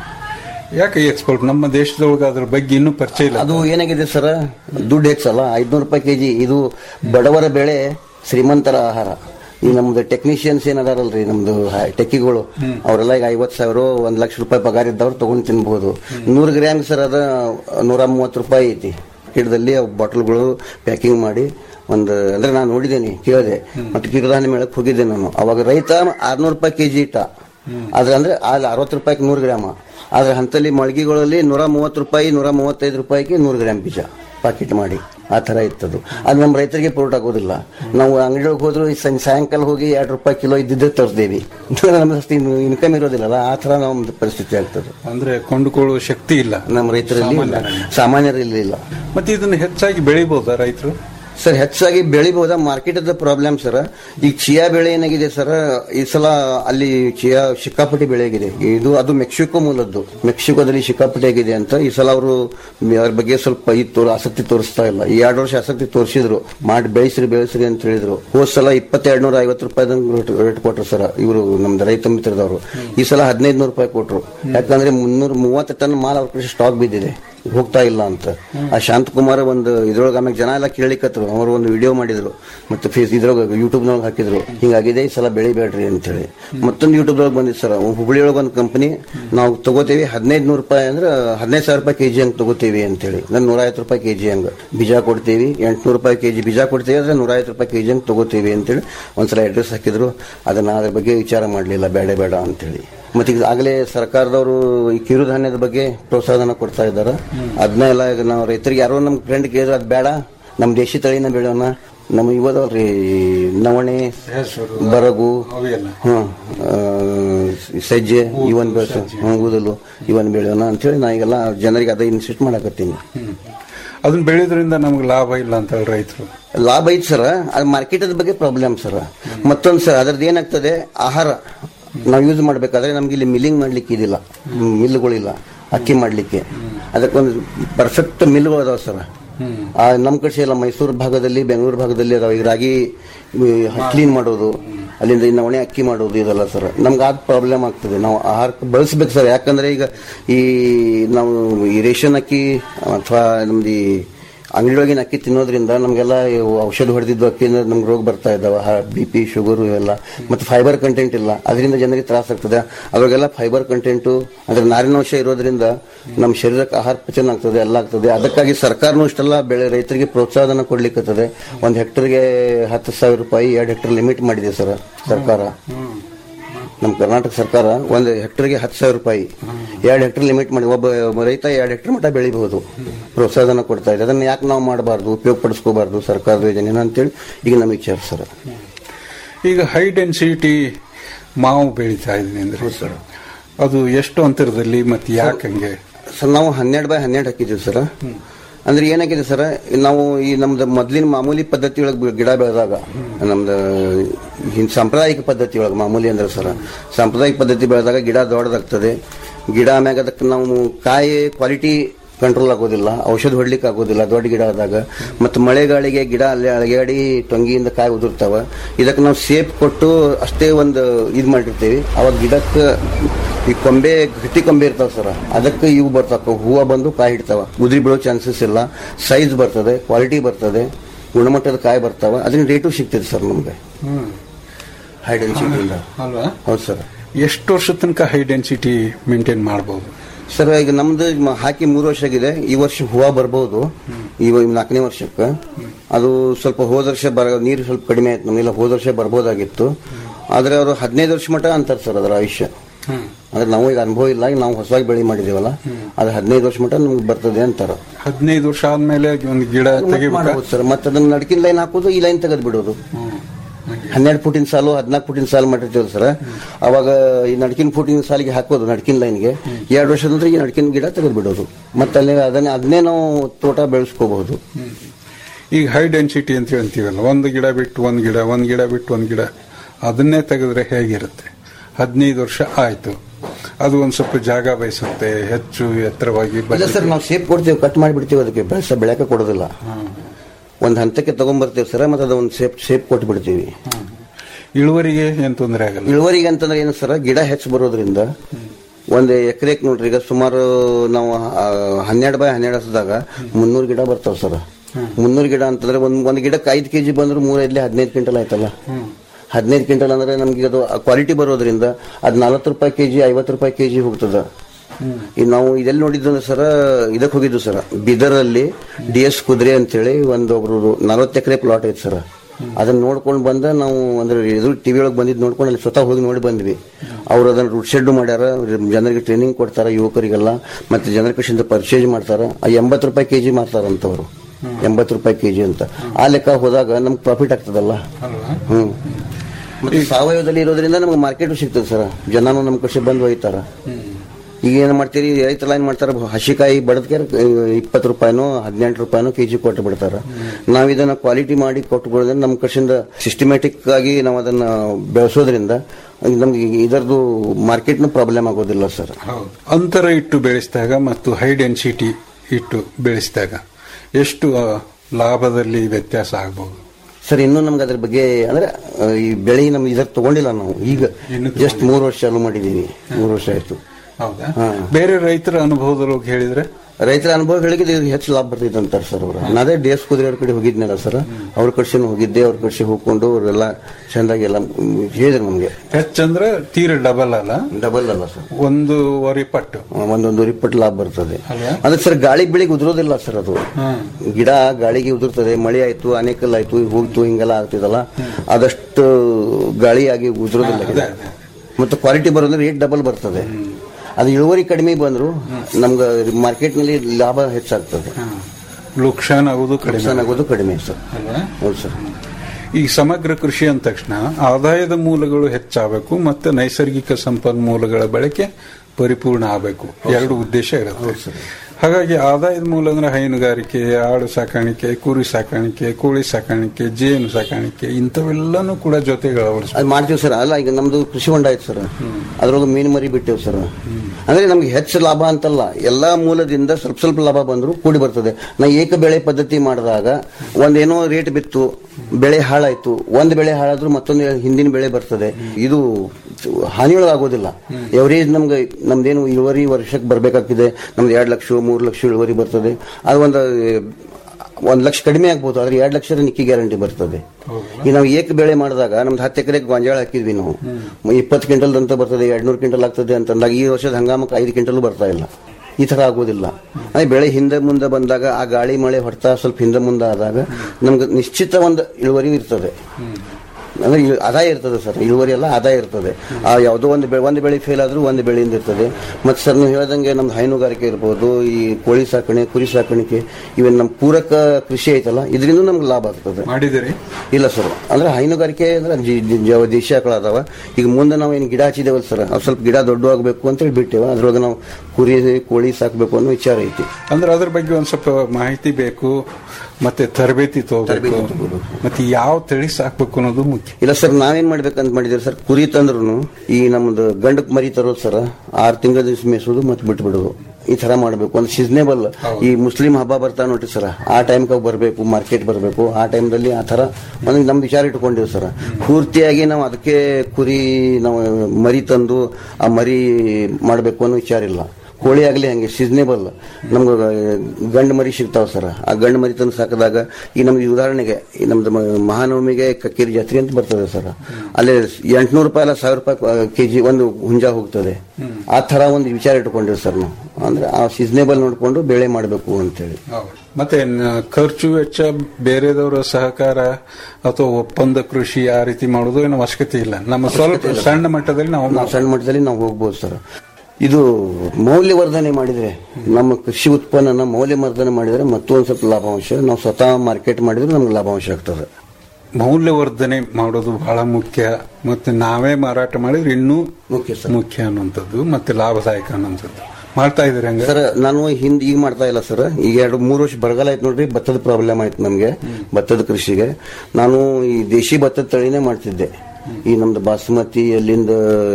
ಯಾಕೆ ಎಕ್ಸ್ಪೋರ್ಟ್ ನಮ್ಮ ದೇಶದೊಳಗೆ ಅದ್ರ ಬಗ್ಗೆ ಇನ್ನೂ ಪರಿಚಯ ಇಲ್ಲ ಅದು ಏನಾಗಿದೆ ಸರ್ ದುಡ್ಡು ಹೆಚ್ಚಲ್ಲ ಐದ್ನೂರು ರೂಪಾಯಿ ಕೆಜಿ ಇದು ಬಡವರ ಬೆಳೆ ಶ್ರೀಮಂತರ ಆಹಾರ ಈ ನಮ್ದು ಟೆಕ್ನಿಷಿಯನ್ಸ್ ಏನದಾರಲ್ರಿ ನಮ್ದು ಟೆಕ್ಕಿಗಳು ಅವರೆಲ್ಲ ಈಗ ಐವತ್ತು ಸಾವಿರ ಒಂದ್ ಲಕ್ಷ ರೂಪಾಯಿ ಪಗಾರ ಇದ್ದವ್ರು ತಗೊಂಡು ತಿನ್ಬಹುದು ನೂರು ಗ್ರಾಮ್ ಸರ್ ಅದ ನೂರ ಮೂವತ್ತು ರೂಪಾಯಿ ಐತಿ ಗಿಡದಲ್ಲಿ ಬಾಟಲ್ಗಳು ಪ್ಯಾಕಿಂಗ್ ಮಾಡಿ ಒಂದು ಅಂದ್ರೆ ನಾನು ನೋಡಿದ್ದೇನೆ ಕೇಳಿದೆ ಮತ್ತೆ ಕಿರದಾನಿ ಮೇಳಕ್ಕೆ ಹೋಗಿದ್ದೆ ನಾನು ಅವಾಗ ರೈತ ಆರ್ನೂರು ರೂಪಾಯಿ ಕೆಜಿ ಇಟ್ಟ ಆದ್ರೆ ಅಂದ್ರೆ ಅಲ್ಲಿ ಅರವತ್ತು ರೂಪಾಯಿಗೆ ನೂರು ಗ್ರಾಮ ಆದ್ರೆ ಹಂತಲ್ಲಿ ಮಳಿಗೆಗಳಲ್ಲಿ ನೂರ ಮೂವತ್ತು ರೂಪಾಯಿ ನೂರ ಮೂವತ್ತೈದು ರೂಪಾಯಿಗೆ ನೂರು ಗ್ರಾಮ್ ಬೀಜ ಪಾಕೆಟ್ ಮಾಡಿ ಆ ತರ ಇತ್ತದು ಅದು ನಮ್ಮ ರೈತರಿಗೆ ಪೂರ್ಟ್ ಆಗೋದಿಲ್ಲ ನಾವು ಅಂಗಡಿಯೊಳಗೆ ಹೋದ್ರು ಈ ಸಂಜೆ ಸಾಯಂಕಾಲ ಹೋಗಿ ಎರಡು ರೂಪಾಯಿ ಕಿಲೋ ಇದ್ದಿದ್ದೇ ತರಿಸ್ದೇವಿ ನಮ್ದು ಇನ್ಕಮ್ ಇರೋದಿಲ್ಲಲ್ಲ ಆ ತರ ನಮ್ದು ಪರಿಸ್ಥಿತಿ ಆಗ್ತದೆ ಅಂದ್ರೆ ಕೊಂಡುಕೊಳ್ಳುವ ಶಕ್ತಿ ಇಲ್ಲ ನಮ್ಮ ರೈತರಲ್ಲಿ ಇಲ್ಲ. ಸಾಮಾನ್ಯರಲ್ಲಿ ಇಲ್ಲ ಮತ್ತೆ ಇದನ್ನ ಹೆಚ್ಚಾಗಿ ಬೆಳಿಬಹುದಾ ರೈತರು ಸರ್ ಹೆಚ್ಚಾಗಿ ಬೆಳಿಬಹುದಾ ಮಾರ್ಕೆಟ್ ಅದ ಪ್ರಾಬ್ಲಮ್ ಸರ್ ಈಗ ಚಿಯಾ ಬೆಳೆ ಏನಾಗಿದೆ ಸರ್ ಈ ಸಲ ಅಲ್ಲಿ ಚಿಯಾ ಸಿಕ್ಕಾಪಟ್ಟಿ ಬೆಳೆ ಆಗಿದೆ ಇದು ಅದು ಮೆಕ್ಸಿಕೋ ಮೂಲದ್ದು ಮೆಕ್ಸಿಕೋದಲ್ಲಿ ಸಿಕ್ಕಾಪಟ್ಟಿ ಆಗಿದೆ ಅಂತ ಈ ಸಲ ಅವರು ಅದ್ರ ಬಗ್ಗೆ ಸ್ವಲ್ಪ ಈ ತೋರ್ ಆಸಕ್ತಿ ತೋರಿಸ್ತಾ ಇಲ್ಲ ಈ ಎರಡು ವರ್ಷ ಆಸಕ್ತಿ ತೋರಿಸಿದ್ರು ಮಾಡಿ ಬೆಳೆಸ್ರಿ ಬೆಳೆಸ್ರಿ ಅಂತ ಹೇಳಿದ್ರು ಹೋದ್ ಸಲ ಇಪ್ಪತ್ತೆರಡು ನೂರ ಐವತ್ತು ರೂಪಾಯಿ ರೇಟ್ ಕೊಟ್ರು ಸರ್ ಇವರು ನಮ್ದು ರೈತ ಮಿತ್ರದವರು ಈ ಸಲ ಹದಿನೈದು ನೂರು ರೂಪಾಯಿ ಕೊಟ್ರು ಯಾಕಂದ್ರೆ ಮುನ್ನೂರ ಮೂವತ್ತು ಟನ್ ಮಾಲ್ ಅವ್ರ ಕಡೆ ಸ್ಟಾಕ್ ಬಿದ್ದಿದೆ ಹೋಗ್ತಾ ಇಲ್ಲ ಅಂತ ಆ ಶಾಂತಕುಮಾರ್ ಒಂದು ಇದ್ರೊಳಗೆ ಆಮೇಲೆ ಜನ ಎಲ್ಲ ಕೇಳಿಕತ್ರು ಅವರು ಒಂದು ವಿಡಿಯೋ ಮಾಡಿದ್ರು ಮತ್ತೆ ಫೇಸ್ ಇದ್ರೊಳಗೆ ಯೂಟ್ಯೂಬ್ ನೊಳಗೆ ಹಾಕಿದ್ರು ಹಿಂಗಾಗಿದೆ ಈ ಸಲ ಬೆಳಿಬೇಡ್ರಿ ಅಂತ ಹೇಳಿ ಮತ್ತೊಂದು ಯೂಟ್ಯೂಬ್ ಒಳಗೆ ಬಂದಿತ್ತು ಸರ್ ಹುಬ್ಳಿಯೊಳಗೆ ಒಂದು ಕಂಪನಿ ನಾವು ತಗೋತೀವಿ ಹದಿನೈದು ನೂರು ರೂಪಾಯಿ ಅಂದ್ರೆ ಹದಿನೈದು ಸಾವಿರ ರೂಪಾಯಿ ಕೆಜಿ ಹಂಗೆ ತಗೋತೀವಿ ಅಂತ ಹೇಳಿ ನಾನು ನೂರ ಐವತ್ತು ರೂಪಾಯಿ ಕೆಜಿ ಹಂಗೆ ಬೀಜ ಕೊಡ್ತೀವಿ ಎಂಟ್ನೂರು ರೂಪಾಯಿ ಕೆಜಿ ಬೀಜ ಕೊಡ್ತೀವಿ ಅಂದ್ರೆ ನೂರ ಐವತ್ತು ರೂಪಾಯಿ ಕೆಜಿ ಹಂಗೆ ತಗೋತೀವಿ ಅಂತೇಳಿ ಒಂದ್ಸಲ ಅಡ್ರೆಸ್ ಹಾಕಿದ್ರು ಅದನ್ನ ಅದ್ರ ಬಗ್ಗೆ ವಿಚಾರ ಮಾಡಲಿಲ್ಲ ಬೇಡ ಬೇಡ ಅಂತೇಳಿ ಮತ್ತೆ ಈಗ ಆಗಲೇ ಸರ್ಕಾರದವರು ಈ ಕಿರುಧಾನ್ಯದ ಬಗ್ಗೆ ಪ್ರೋತ್ಸಾಹನ ಕೊಡ್ತಾ ಇದ್ದಾರೆ ಅದನ್ನ ಎಲ್ಲ ಈಗ ನಾವು ರೈತರಿಗೆ ಯಾರೋ ನಮ್ಮ ಫ್ರೆಂಡ್ ಕೇಳಿದ್ರೆ ಅದು ಬೇಡ ನಮ್ಮ ದೇಶಿ ತಳಿನ ಬೆಳೆಯೋಣ ನಮ್ಮ ಇವದಲ್ರಿ ನವಣೆ ಬರಗು ಹ್ಮ್ ಆ, ಸಜ್ಜೆ ಇವನ್ ಬೆಳೆಸ ಊದಲು ಇವನ್ ಬೆಳೆಯೋಣ ಅಂತೇಳಿ ನಾ ಈಗೆಲ್ಲ ಜನರಿಗೆ ಅದೇ ಇನ್ಸಿಸ್ಟ್ ಮಾಡಕತ್ತೀನಿ ಅದನ್ನ ಬೆಳೆಯೋದ್ರಿಂದ ನಮ್ಗೆ ಲಾಭ ಇಲ್ಲ ಅಂತ ಹೇಳಿ ರೈತರು ಲಾಭ ಐತಿ ಸರ್ ಅದು ಮಾರ್ಕೆಟ್ ಬಗ್ಗೆ ಪ್ರಾಬ್ಲಮ್ ಸರ್ ಮತ್ತೊಂದು ಸರ್ ಅದ್ರದ್ದು ಏನಾಗ್ತದೆ ಆಹಾರ ನಾವು ಯೂಸ್ ಮಾಡ್ಬೇಕಾದ್ರೆ ನಮ್ಗೆ ಇಲ್ಲಿ ಮಿಲ್ಲಿಂಗ್ ಮಾಡ್ಲಿಕ್ಕೆ ಇದಿಲ್ಲ ಮಿಲ್ಗಳಿಲ್ಲ ಅಕ್ಕಿ ಮಾಡ್ಲಿಕ್ಕೆ ಅದಕ್ಕೊಂದು ಪರ್ಫೆಕ್ಟ್ ಮಿಲ್ಗಳು ಅದಾವ ಸರ್ ಆ ನಮ್ಮ ಕಡೆ ಎಲ್ಲ ಮೈಸೂರು ಭಾಗದಲ್ಲಿ ಬೆಂಗಳೂರು ಭಾಗದಲ್ಲಿ ಅದಾವ ಈಗ ರಾಗಿ ಕ್ಲೀನ್ ಮಾಡೋದು ಅಲ್ಲಿಂದ ಈ ನವಣೆ ಅಕ್ಕಿ ಮಾಡೋದು ಇದೆಲ್ಲ ಸರ್ ನಮ್ಗೆ ಆದ ಪ್ರಾಬ್ಲಮ್ ಆಗ್ತದೆ ನಾವು ಆಹಾರ ಬಳಸ್ಬೇಕು ಸರ್ ಯಾಕಂದ್ರೆ ಈಗ ಈ ನಾವು ಈ ರೇಷನ್ ಅಕ್ಕಿ ಅಥವಾ ನಮ್ದು ಈ ಅಂಗಡಿಯೊಳಗಿನ ಅಕ್ಕಿ ತಿನ್ನೋದ್ರಿಂದ ನಮಗೆಲ್ಲ ಔಷಧ ಹೊಡೆದಿದ್ದು ಅಕ್ಕಿಯಿಂದ ನಮ್ಗೆ ರೋಗ ಬರ್ತಾ ಇದ್ದಾವೆ ಬಿ ಪಿ ಶುಗರು ಇವೆಲ್ಲ ಮತ್ತು ಫೈಬರ್ ಕಂಟೆಂಟ್ ಇಲ್ಲ ಅದರಿಂದ ಜನರಿಗೆ ತ್ರಾಸ ಆಗ್ತದೆ ಅವಾಗೆಲ್ಲ ಫೈಬರ್ ಕಂಟೆಂಟು ಅಂದ್ರೆ ನಾರಿನಾಂಶ ಇರೋದ್ರಿಂದ ನಮ್ಮ ಶರೀರಕ್ಕೆ ಆಹಾರ ಪಚನ ಆಗ್ತದೆ ಎಲ್ಲ ಆಗ್ತದೆ ಅದಕ್ಕಾಗಿ ಸರ್ಕಾರನೂ ಇಷ್ಟೆಲ್ಲ ಬೆಳೆ ರೈತರಿಗೆ ಪ್ರೋತ್ಸಾಹನ ಕೊಡ್ಲಿಕ್ಕತ್ತದೆ ಒಂದು ಹೆಕ್ಟರ್ಗೆ ಹತ್ತು ಸಾವಿರ ರೂಪಾಯಿ ಎರಡು ಹೆಕ್ಟರ್ ಲಿಮಿಟ್ ಮಾಡಿದೆ ಸರ್ ಸರ್ಕಾರ ನಮ್ಮ ಕರ್ನಾಟಕ ಸರ್ಕಾರ ಒಂದು ಹೆಕ್ಟರ್ಗೆ ಹತ್ತು ಸಾವಿರ ರೂಪಾಯಿ ಎರಡು ಹೆಕ್ಟರ್ ಲಿಮಿಟ್ ಮಾಡಿ ಒಬ್ಬ ಒಬ್ಬ ರೈತ ಎರಡು ಹೆಕ್ಟರ್ ಮಟ್ಟ ಬೆಳಿಬಹುದು ಪ್ರೋತ್ಸಾಹನ ಕೊಡ್ತಾ ಇದೆ ಅದನ್ನ ಯಾಕೆ ನಾವು ಮಾಡಬಾರ್ದು ಉಪಯೋಗ ಪಡಿಸ್ಕೋಬಾರ್ದು ಸರ್ಕಾರದ ಯೋಜನೆನ ಅಂತೇಳಿ ಈಗ ನಮ್ಮ ವಿಚಾರ ಸರ್ ಈಗ ಹೈ ಡೆನ್ಸಿಟಿ ಮಾವು ಬೆಳೀತಾ ಇದೀನಿ ಅಂದ್ರೆ ಅದು ಎಷ್ಟು ಅಂತರದಲ್ಲಿ ಮತ್ತೆ ಯಾಕೆ ಹಂಗೆ ಸರ್ ನಾವು ಹನ್ನೆರಡು ಬೈ ಹನ್ನೆರಡು ಹಾಕಿದ್ದೀವಿ ಸರ್ ಅಂದ್ರೆ ಏನಾಗಿದೆ ಸರ್ ನಾವು ಈ ನಮ್ದು ಮೊದ್ಲಿನ ಮಾಮೂಲಿ ಪದ್ಧತಿ ಒಳಗೆ ಗಿಡ ಬೆಳೆದಾಗ ನಮ್ದು ಹಿಂದ್ ಸಾಂಪ್ರದಾಯಿಕ ಪದ್ಧತಿ ಒಳಗೆ ಮಾಮೂಲಿ ಅಂದ್ರೆ ಸರ್ ಸಾಂಪ್ರದಾಯಿಕ ಪದ್ಧತಿ ಬೆಳೆದಾಗ ಗಿಡ ದೊಡ್ಡದಾಗ್ತದೆ ಗಿಡ ಆಮ್ಯಾಗ ಅದಕ್ಕೆ ನಾವು ಕಾಯಿ ಕ್ವಾಲಿಟಿ ಕಂಟ್ರೋಲ್ ಆಗೋದಿಲ್ಲ ಔಷಧ ಹೊಡ್ಲಿಕ್ಕೆ ಆಗೋದಿಲ್ಲ ದೊಡ್ಡ ಗಿಡ ಆದಾಗ ಮತ್ತು ಮಳೆಗಾಳಿಗೆ ಗಿಡ ಅಲ್ಲಿ ಅಳಗಾಡಿ ಟೊಂಗಿಯಿಂದ ಕಾಯಿ ಉದುರ್ತಾವ ಇದಕ್ಕೆ ನಾವು ಸೇಪ್ ಕೊಟ್ಟು ಅಷ್ಟೇ ಒಂದು ಇದು ಮಾಡಿರ್ತೀವಿ ಅವಾಗ ಗಿಡಕ್ಕೆ ಈ ಕೊಂಬೆ ಗಟ್ಟಿ ಕೊಂಬೆ ಇರ್ತಾವ ಸರ್ ಅದಕ್ಕೆ ಇವು ಬರ್ತಾವ ಹೂವು ಬಂದು ಕಾಯಿ ಹಿಡ್ತಾವ ಉದ್ರಿ ಬೀಳೋ ಚಾನ್ಸಸ್ ಇಲ್ಲ ಸೈಜ್ ಬರ್ತದೆ ಕ್ವಾಲಿಟಿ ಬರ್ತದೆ ಗುಣಮಟ್ಟದ ಕಾಯಿ ಬರ್ತಾವ ಅದನ್ನ ರೇಟು ಸಿಗ್ತದೆ ಸರ್ ನಮ್ಗೆ ಹೈ ಡೆನ್ಸಿಟಿಯಿಂದ ಅಲ್ವಾ ಹೌದು ಸರ್ ಎಷ್ಟು ವರ್ಷದ ತನಕ ಹೈ ಡೆನ್ಸಿಟಿ ಮೇಂಟೈನ್ ಮಾಡಬಹುದು ಸರ್ ಈಗ ನಮ್ದು ಮ- ಹಾಕಿ ಮೂರು ವರ್ಷ ಆಗಿದೆ ಈ ವರ್ಷ ಹೂವು ಬರ್ಬೋದು ಈ ವ- ನಾಲ್ಕನೇ ವರ್ಷಕ್ಕೆ ಅದು ಸ್ವಲ್ಪ ಹೋದ ವರ್ಷ ಬರ ನೀರು ಸ್ವಲ್ಪ ಕಡಿಮೆ ಆಯ್ತು ನಮ್ಗೆಲ್ಲ ಹೋದ ವರ್ಷ ಬರ್ಬೋದಾಗಿತ್ತು ಆದ್ರೆ ಅವರು ಹದಿನೈದು ವರ್ಷ ಮಟ್ಟ ಅಂತಾರೆ ಸರ್ ಅದರ ಆಯುಷ್ಯ ಅಂದ್ರೆ ನಾವು ಈಗ ಅನುಭವ ಇಲ್ಲ ಈಗ ನಾವು ಹೊಸದಾಗಿ ಬೆಳೆ ಮಾಡಿದೀವಲ್ಲ ಅದು ಹದಿನೈದು ವರ್ಷ ಮಟ್ಟ ನಮ್ಗೆ ಬರ್ತದೆ ಅಂತಾರ ಹದಿನೈದು ವರ್ಷ ಆದ್ಮೇಲೆ ಒಂದು ಗಿಡ ತೆಗಿಬೇಕು ಮಾಡಬಹುದು ಸರ್ ಮತ್ತೆ ಅದನ್ನ ನಡ್ಕಿನ ಲೈನ್ ಹಾಕೋದು ಈ ಲೈನ್ ತೆಗೆದು ಬಿಡೋದು ಹನ್ನೆರಡು ಫುಟಿನ ಸಾಲು ಹದಿನಾಲ್ಕು ಫುಟಿನ ಸಾಲು ಮಾಡಿರ್ತೀವಿ ಸರ್ ಅವಾಗ ಈ ನಡ್ಕಿನ ಫುಟಿನ ಸಾಲಿಗೆ ಹಾಕೋದು ನಡ್ಕಿನ ಲೈನ್ಗೆ ಎರಡು ವರ್ಷದ ನಂತರ ಈ ನಡ್ಕಿನ ಗಿಡ ತೆಗೆದು ಬಿಡೋದು ಮತ್ತೆ ಅಲ್ಲಿ ಅದನ್ನೇ ಅದನ್ನೇ ನಾವು ತೋಟ ಬೆಳೆಸ್ಕೋಬಹುದು ಈಗ ಹೈ ಡೆನ್ಸಿಟಿ ಅಂತ ಹೇಳ್ತೀವಲ್ಲ ಒಂದು ಗಿಡ ಬಿಟ್ಟು ಒಂದು ಗಿಡ ಒಂದು ಗಿಡ ಬಿಟ್ಟು ಒಂದು ಗಿಡ ಅದನ್ನೇ ತೆಗೆದ್ರೆ ಹೇಗಿರುತ್ತೆ ಹದಿನೈದು ವರ್ಷ ಆಯ್ತು ಅದು ಒಂದ್ ಸ್ವಲ್ಪ ಜಾಗ ಬಯಸುತ್ತೆ ಹೆಚ್ಚು ಎತ್ತರವಾಗಿ ಇಲ್ಲ ಬೆಳೆದು- ಸರ್ ನಾವು ಶೇಪ್ ಕೊಡ್ತೀವಿ ಕಟ್ ಮಾಡಿಬಿಡ್ತೀವಿ ಅದಕ್ಕೆ ಬೆಳೆಸ ಬೆಳಕ ಕೊಡೋದಿಲ್ಲ ಒಂದ್ ಹಂತಕ್ಕೆ ತಗೊಂಡ್ಬರ್ತೀವಿ ಸರ್ ಮತ್ತೆ ಅದೊಂದು ಶೇಪ್ ಶೇಪ್ ಕೊಟ್ಟು ಬಿಡ್ತೀವಿ ಇಳುವರಿಗೆ ಏನ್ ತೊಂದರೆ ಆಗಲ್ಲ ಇಳುವರಿಗೆ ಅಂತಂದ್ರೆ ಏನು ಸರ್ ಗಿಡ ಹೆಚ್ಚು ಬರೋದ್ರಿಂದ ಒಂದು ಎಕರೆಕ್ ನೋಡ್ರಿ ಈಗ ಸುಮಾರು ನಾವು ಆ, ಹನ್ನೆರಡು ಬೈ ಹನ್ನೆರಡು ಹಸದಾಗ ಮುನ್ನೂರು ಗಿಡ ಬರ್ತಾವ ಸರ್ ಮುನ್ನೂರು ಗಿಡ ಅಂತಂದ್ರೆ ಒಂದ್ ಒಂದ್ ಗಿಡಕ್ಕೆ ಐದು ಕೆಜಿ ಬಂದ್ರೆ ಮೂರೈದ್ಲಿ ಹದಿನೈದು ಕ್ವಿಂಟಲ್ ಆಯ್ತಲ್ಲ ಹದಿನೈದು ಕ್ವಿಂಟಲ್ ಅಂದ್ರೆ ನಮ್ಗೆ ಅದು ಕ್ವಾಲಿಟಿ ಬರೋದ್ರಿಂದ ಅದ್ ನಲ್ವತ್ತು ರೂಪಾಯಿ ಕೆಜಿ ಐವತ್ತು ರೂಪಾಯಿ ಕೆಜಿ ಹೋಗ್ತದ ಈಗ ನಾವು ಇದೆಲ್ಲಿ ನೋಡಿದ್ದು ಅಂದ್ರೆ ಸರ ಇದಕ್ಕೆ ಹೋಗಿದ್ದು ಸರ್ ಬೀದರಲ್ಲಿ ಡಿ ಎಸ್ ಕುದುರೆ ಅಂತೇಳಿ ಒಂದು ಒಬ್ರು ನಲವತ್ತು ಎಕರೆ ಪ್ಲಾಟ್ ಐತೆ ಸರ್ ಅದನ್ನ ನೋಡ್ಕೊಂಡು ಬಂದ ನಾವು ಅಂದ್ರೆ ಇದು ಟಿವಿ ಒಳಗೆ ಬಂದಿದ್ದು ನೋಡ್ಕೊಂಡು ಅಲ್ಲಿ ಸ್ವತಃ ಹೋಗಿ ನೋಡಿ ಬಂದ್ವಿ ಅವ್ರು ಅದನ್ನ ರೂಟ್ ಶೆಡ್ ಮಾಡ್ಯಾರ ಜನರಿಗೆ ಟ್ರೈನಿಂಗ್ ಕೊಡ್ತಾರ ಯುವಕರಿಗೆಲ್ಲ ಮತ್ತೆ ಜನರ ಕೃಷಿಯಿಂದ ಪರ್ಚೇಸ್ ಮಾಡ್ತಾರ ಆ ಎಂಬತ್ತು ರೂಪಾಯಿ ಕೆಜಿ ಮಾರ್ತಾರಂತವ್ರು ಎಂಬತ್ತು ರೂಪಾಯಿ ಕೆಜಿ ಅಂತ ಆ ಲೆಕ್ಕ ಹೋದಾಗ ನಮ್ಗೆ ಪ್ರಾಫಿಟ್ ಆಗ್ತದಲ್ಲ ಹ್ಮ್ ಮತ್ತೆ ಸಾವಯವದಲ್ಲಿ ಇರೋದ್ರಿಂದ ನಮ್ಗೆ ಮಾರ್ಕೆಟ್ ಸಿಗ್ತದೆ ಸರ್ ಜನನು ನಮ್ಮ ಕೃಷಿ ಬಂದು ಒಯ್ತಾರ ಈಗ ಏನ್ ಮಾಡ್ತೀರಿ ರೈತರು ಏನ್ ಮಾಡ್ತಾರ ಹಸಿಕಾಯಿ ಬಡದ್ಕೆ ಇಪ್ಪತ್ತು ರೂಪಾಯಿನೋ ಹದಿನೆಂಟು ರೂಪಾಯಿನೋ ಕೆಜಿ ಕೊಟ್ಟು ಬಿಡ್ತಾರ ನಾವ್ ಇದನ್ನ ಕ್ವಾಲಿಟಿ ಮಾಡಿ ಕೊಟ್ಟು ಬಿಡೋದ್ರಿಂದ ನಮ್ಮ ಕೃಷಿಯಿಂದ ಸಿಸ್ಟಮ್ಯಾಟಿಕ್ ಆಗಿ ನಾವು ಅದನ್ನ ಬೆಳೆಸೋದ್ರಿಂದ ನಮ್ಗೆ ಇದರದು ಮಾರ್ಕೆಟ್ನ ಪ್ರಾಬ್ಲಮ್ ಆಗೋದಿಲ್ಲ ಸರ್ ಹೌದು ಅಂತರ ಇಟ್ಟು ಬೆಳೆಸಿದಾಗ ಮತ್ತು ಹೈ ಡೆನ್ಸಿಟಿ ಇಟ್ಟು ಬೆಳೆಸಿದಾಗ ಎಷ್ಟು ಆ, ಲಾಭದಲ್ಲಿ ವ್ಯತ್ಯಾಸ ಆಗಬಹುದು ಸರ್ ಇನ್ನೂ ನಮ್ಗೆ ಅದ್ರ ಬಗ್ಗೆ ಅಂದ್ರೆ ಆ, ಈ ಬೆಳೆ ನಮ್ಗೆ ಇದ್ರ ತಗೊಂಡಿಲ್ಲ ನಾವು ಈಗ ಇನ್ನು ಜಸ್ಟ್ ಮೂರು ವರ್ಷ ಚಾಲು ಮಾಡಿದೀವಿ ಮೂರು ವರ್ಷ ಆಯ್ತು ಹೌದಾ ಹಾ. ಬೇರೆ ರೈತರ ಅನುಭವದೊಳಗೆ ಹೇಳಿದ್ರೆ ರೈತರ ಅನುಭವಗಳಿಗೆ ಇದು ಹೆಚ್ಚು ಲಾಭ ಬರ್ತೈತೆ ಅಂತಾರೆ ಸರ್ ಅವರು ನಾನೇ ಡಿ ಎಸ್ ಕುದುರೆ ಅವ್ರ ಕಡೆ ಹೋಗಿದ್ನಲ್ಲ ಸರ್ ಅವ್ರ ಕಡೆ ಹೋಗಿದ್ದೆ ಅವ್ರ ಕಡೆ ಹೋಗ್ಕೊಂಡು ಅವರೆಲ್ಲ ಚಂದಾಗಿ ಎಲ್ಲ ಮ್, ಹೇಳಿದ್ರು ನಮ್ಗೆ ಹೆಚ್ಚಂದ್ರೆ ತೀರ ಡಬಲ್ ಅಲ್ಲ ಡಬಲ್ ಅಲ್ಲ ಸರ್ ಒಂದೂವರೆ ಪಟ್ಟು ಒಂದೊಂದು ಇಪ್ಪತ್ತು ಲಾಭ ಬರ್ತದೆ ಅಲ್ವಾ? ಅಂದ್ರೆ ಸರ್ ಗಾಳಿ ಬೆಳಿಗ್ಗೆ ಉದುರೋದಿಲ್ಲ ಸರ್ ಅದು ಹಾ. ಗಿಡ ಗಾಳಿಗೆ ಉದುರ್ತದೆ ಮಳೆ ಆಯ್ತು ಅನೇಕಲ್ ಆಯ್ತು ಹೋಗ್ತು ಹಿಂಗೆಲ್ಲ ಆಗ್ತಿದಲ್ಲ ಆದಷ್ಟು ಗಾಳಿಯಾಗಿ ಉದುರೋದಿಲ್ಲ ಗಿಡ ಮತ್ತೆ ಕ್ವಾಲಿಟಿ ಬರೋದ್ರೆ ರೇಟ್ ಡಬಲ್ ಬರ್ತದೆ ಅದು ಇಳುವರಿ ಕಡಿಮೆ ಬಂದ್ರು ನಮ್ಗೆ ಮಾರ್ಕೆಟ್ ನಲ್ಲಿ ಲಾಭ ಹೆಚ್ಚಾಗ್ತದೆ ಲುಕ್ಷಾನ್ ಆಗೋದು ಕಡಿಮೆ ನುಕ್ಸಾನ್ ಆಗೋದು ಕಡಿಮೆ ಸರ್ ಅಲ್ವಾ? ಹೌದು ಸರ್ ಈ ಸಮಗ್ರ ಕೃಷಿ ಅಂದ ತಕ್ಷಣ ಆದಾಯದ ಮೂಲಗಳು ಹೆಚ್ಚಾಗಬೇಕು ಮತ್ತೆ ನೈಸರ್ಗಿಕ ಸಂಪನ್ಮೂಲಗಳ ಬಳಕೆ ಪರಿಪೂರ್ಣ ಆಗಬೇಕು ಎರಡು ಉದ್ದೇಶ ಇರುತ್ತೆ ಹಾಗಾಗಿ ಆದಾಯದ ಮೂಲ ಅಂದ್ರೆ ಹೈನುಗಾರಿಕೆ ಆಡು ಸಾಕಾಣಿಕೆ ಕುರಿ ಸಾಕಾಣಿಕೆ ಕೋಳಿ ಸಾಕಾಣಿಕೆ ಜೇನು ಸಾಕಾಣಿಕೆ ಇಂಥವೆಲ್ಲನೂ ಕೂಡ ಜೊತೆಗೆ ಅಳವಡಿಸ್ಬೇಕು ಅದು ಮಾಡ್ತೀವಿ ಸರ್ ಅಲ್ಲ ಈಗ ನಮ್ದು ಕೃಷಿ ಹೊಂಡ ಆಯ್ತು ಸರ್ ಅದ್ರೊಳಗೆ ಮೀನು ಮರಿ ಬಿಟ್ಟೇವ್ ಸರ್ ಅಂದ್ರೆ ನಮ್ಗೆ ಹೆಚ್ಚು ಲಾಭ ಅಂತಲ್ಲ ಎಲ್ಲಾ ಮೂಲದಿಂದ ಸ್ವಲ್ಪ ಸ್ವಲ್ಪ ಲಾಭ ಬಂದ್ರು ಕೂಡಿ ಬರ್ತದೆ ನಾ ಏಕ ಬೆಳೆ ಪದ್ಧತಿ ಮಾಡಿದಾಗ ಒಂದೇನೋ ರೇಟ್ ಬಿತ್ತು ಬೆಳೆ ಹಾಳಾಯ್ತು ಒಂದ್ ಬೆಳೆ ಹಾಳಾದ್ರೂ ಮತ್ತೊಂದು ಹಿಂದಿನ ಬೆಳೆ ಬರ್ತದೆ ಇದು ಹಾನಿಯೊಳಗಾಗೋದಿಲ್ಲ ಎವರೇಜ್ ನಮ್ಗೆ ನಮ್ದೇನು ಇಳುವರಿ ವರ್ಷಕ್ಕೆ ಬರ್ಬೇಕಾಗ್ತಿದೆ ನಮ್ದು ಎರಡು ಲಕ್ಷ ಮೂರು ಲಕ್ಷ ಇಳುವರಿ ಬರ್ತದೆ ಅದು ಒಂದು ಒಂದ್ ಲಕ್ಷ ಕಡಿಮೆ ಆಗ್ಬೋದು ಆದ್ರೆ ಎರಡ್ ಲಕ್ಷ ನಿಕ್ಕಿ ಗ್ಯಾರಂಟಿ ಬರ್ತದೆ ಈಗ ನಾವು ಏಕ ಬೆಳೆ ಮಾಡಿದಾಗ ನಮ್ದು ಹತ್ತು ಎಕರೆ ಗೊಂಜಾಳ ಹಾಕಿದ್ವಿ ನಾವು ಇಪ್ಪತ್ತು ಕ್ವಿಂಟಲ್ ಅಂತ ಬರ್ತದೆ ಎರಡ್ನೂರು ಕ್ವಿಂಟಲ್ ಆಗ್ತದೆ ಅಂತಂದಾಗ ಈ ವರ್ಷದ ಹಂಗಾಮಕ್ಕೆ ಐದು ಕ್ವಿಂಟಲ್ ಬರ್ತಾ ಇಲ್ಲ ಈ ತರ ಆಗೋದಿಲ್ಲ ಅಂದ್ರೆ ಬೆಳೆ ಹಿಂದೆ ಮುಂದೆ ಬಂದಾಗ ಆ ಗಾಳಿ ಮಳೆ ಹೊಡ್ತಾ ಸ್ವಲ್ಪ ಹಿಂದೆ ಮುಂದೆ ಆದಾಗ ನಮ್ಗೆ ನಿಶ್ಚಿತ ಒಂದು ಇಳುವರಿ ಇರ್ತದೆ ಅಂದ್ರೆ ಇಳು- ಆದಾಯ ಇರ್ತದೆ ಸರ್ ಇಳುವರಿ ಎಲ್ಲ ಆದಾಯ ಇರ್ತದೆ ಆ ಯಾವುದೋ ಒಂದು ಬೆಳೆ ಒಂದು ಬೆಳೆ ಫೇಲ್ ಆದ್ರೂ ಒಂದು ಬೆಳೆಯಿಂದ ಇರ್ತದೆ ಮತ್ತೆ ಸರ್ ನೀವು ಹೇಳ್ದಂಗೆ ನಮ್ದು ಹೈನುಗಾರಿಕೆ ಇರ್ಬೋದು ಈ ಕೋಳಿ ಸಾಕಣೆ ಕುರಿ ಸಾಕಾಣಿಕೆ ಇವನ್ ನಮ್ಮ ಪೂರಕ ಕೃಷಿ ಐತಲ್ಲ ಇದರಿಂದ ನಮ್ಗೆ ಲಾಭ ಆಗ್ತದೆ ಮಾಡಿದಿರಿ ಇಲ್ಲ ಸರ್ ಅಂದ್ರೆ ಹೈನುಗಾರಿಕೆ ಅಂದ್ರೆ ಜಿ- ಜಿ- ಜ- ದೇಶಿ ಆಕಳ ಅದಾವ ಈಗ ಮುಂದೆ ನಾವು ಏನು ಗಿಡ ಹಚ್ಚಿದೇವಲ್ಲ ಸರ್ ಅವ್ ಸ್ವಲ್ಪ ಗಿಡ ದೊಡ್ಡ ಆಗ್ಬೇಕು ಅಂತ ಹೇಳಿ ಬಿಟ್ಟೇವ ಅದ್ರೊಳಗೆ ನಾವು ಕುರಿ ಕೋಳಿ ಸಾಕ್ಬೇಕು ಅನ್ನೋ ವಿಚಾರ ಐತಿ ಅಂದ್ರೆ ಅದ್ರ ಬಗ್ಗೆ ಒಂದ್ ಸ್ವಲ್ಪ ಮಾಹಿತಿ ಬೇಕು ಮತ್ತೆ ತರಬೇತಿ ತಗೋಬೇಕು ಮತ್ತೆ ಯಾವ ತಳಿ ಸಾಕ್ಬೇಕು ಅನ್ನೋದು ಮುಖ್ಯ ಇಲ್ಲ ಸರ್ ನಾವೇನ್ ಮಾಡ್ಬೇಕಂತ ಮಾಡಿದಿರಿ ಸರ್ ಕುರಿ ತಂದ್ರು ಈ ನಮ್ದು ಗಂಡಕ್ ಮರಿ ತರೋದು ಸರ್ ಆರು ತಿಂಗಳ ದಿವಸ ಮೇಯಿಸೋದು ಮತ್ತೆ ಬಿಟ್ಟು ಬಿಡೋದು ಈ ತರ ಮಾಡ್ಬೇಕು ಒಂದು ಸೀಸನೇಬಲ್ ಈ ಮುಸ್ಲಿಂ ಹಬ್ಬ ಬರ್ತಾ ನೋಡ್ರಿ ಸರ್ ಆ ಟೈಮ್ಗೆ ಬರಬೇಕು ಮಾರ್ಕೆಟ್ ಬರಬೇಕು ಆ ಟೈಮ್ದಲ್ಲಿ ಆ ತರ ಒಂದು ನಮ್ ವಿಚಾರ ಇಟ್ಕೊಂಡಿವಿ ಸರ್ ಪೂರ್ತಿಯಾಗಿ ನಾವು ಅದಕ್ಕೆ ಕುರಿ ನಾವು ಮರಿ ತಂದು ಆ ಮರಿ ಮಾಡಬೇಕು ಅನ್ನೋ ವಿಚಾರ ಇಲ್ಲ ಕೋಳಿ ಆಗಲಿ ಹಂಗೆ ಸೀಸನೇಬಲ್ ನಮ್ಗೆ ಗಂಡು ಮರಿ ಸಿಗ್ತಾವ ಸರ್ ಆ ಗಂಡು ಮರಿ ತಂದು ಸಾಕಿದಾಗ ಈ ನಮ್ಗೆ ಉದಾಹರಣೆಗೆ ಈ ನಮ್ದು ಮ- ಮಹಾನವಮಿಗೆ ಕಕ್ಕೇರಿ ಜಾತ್ರೆ ಅಂತ ಬರ್ತದೆ ಸರ್ ಅಲ್ಲಿ ಎಂಟ್ನೂರು ರೂಪಾಯಿ ಅಲ್ಲ ಸಾವಿರ ರೂಪಾಯಿ ಕೆಜಿ ಒಂದು ಹುಂಜ ಹೋಗ್ತದೆ ಆ ತರ ಒಂದು ವಿಚಾರ ಇಟ್ಕೊಂಡಿವಿ ಸರ್ ನಾವು ಅಂದ್ರೆ ಆ ಸೀಸನೇಬಲ್ ನೋಡ್ಕೊಂಡು ಬೆಳೆ ಮಾಡಬೇಕು ಅಂತೇಳಿ ಮತ್ತೆ ನ- ಖರ್ಚು ವೆಚ್ಚ ಬೇರೆದವರ ಸಹಕಾರ ಅಥವಾ ಒಪ್ಪಂದ ಕೃಷಿ ಆ ರೀತಿ ಮಾಡೋದು ಏನು ಅವಶ್ಯಕತೆ ಇಲ್ಲ ನಮ್ಮ ಸ್ವಲ್ಪ ಸಣ್ಣ ಮಟ್ಟದಲ್ಲಿ ನಾವು ನಾವು ಸಣ್ಣ ಮಟ್ಟದಲ್ಲಿ ನಾವು ಹೋಗ್ಬೋದು ಸರ್ ಇದು ಮೌಲ್ಯವರ್ಧನೆ ಮಾಡಿದ್ರೆ ನಮ್ಮ ಕೃಷಿ ಉತ್ಪನ್ನನ ಮೌಲ್ಯವರ್ಧನೆ ಮಾಡಿದ್ರೆ ಮತ್ತೊಂದು ಸ್ವಲ್ಪ ಲಾಭಾಂಶ ನಾವು ಸ್ವತಃ ಮಾರ್ಕೆಟ್ ಮಾಡಿದ್ರೆ ನಮ್ಗೆ ಲಾಭಾಂಶ ಆಗ್ತದೆ ಮೌಲ್ಯವರ್ಧನೆ ಮಾಡೋದು ಬಹಳ ಮುಖ್ಯ ಮತ್ತೆ ನಾವೇ ಮಾರಾಟ ಮಾಡಿದ್ರೆ ಇನ್ನೂ ಮುಖ್ಯ ಸರ್ ಮುಖ್ಯ ಅನ್ನುವಂಥದ್ದು ಮತ್ತೆ ಲಾಭದಾಯಕ ಅನ್ನುವಂಥದ್ದು ಮಾಡ್ತಾ ಇದ್ದೀರಿ ಹಂಗ ಸರ್ ನಾನು ಹಿಂದ್ ಈಗ ಮಾಡ್ತಾ ಇಲ್ಲ ಸರ್ ಈಗ ಎರಡು ಮೂರು ವರ್ಷ ಬರಗಾಲ ಆಯ್ತು ನೋಡ್ರಿ ಭತ್ತದ ಪ್ರಾಬ್ಲಮ್ ಆಯ್ತು ನಮ್ಗೆ ಭತ್ತದ ಕೃಷಿಗೆ ನಾನು ಈ ದೇಶಿ ಭತ್ತದ ತಳಿನೇ ಮಾಡ್ತಿದ್ದೆ ಈ ನಮ್ದು ಬಾಸುಮತಿ ಅಲ್ಲಿಂದ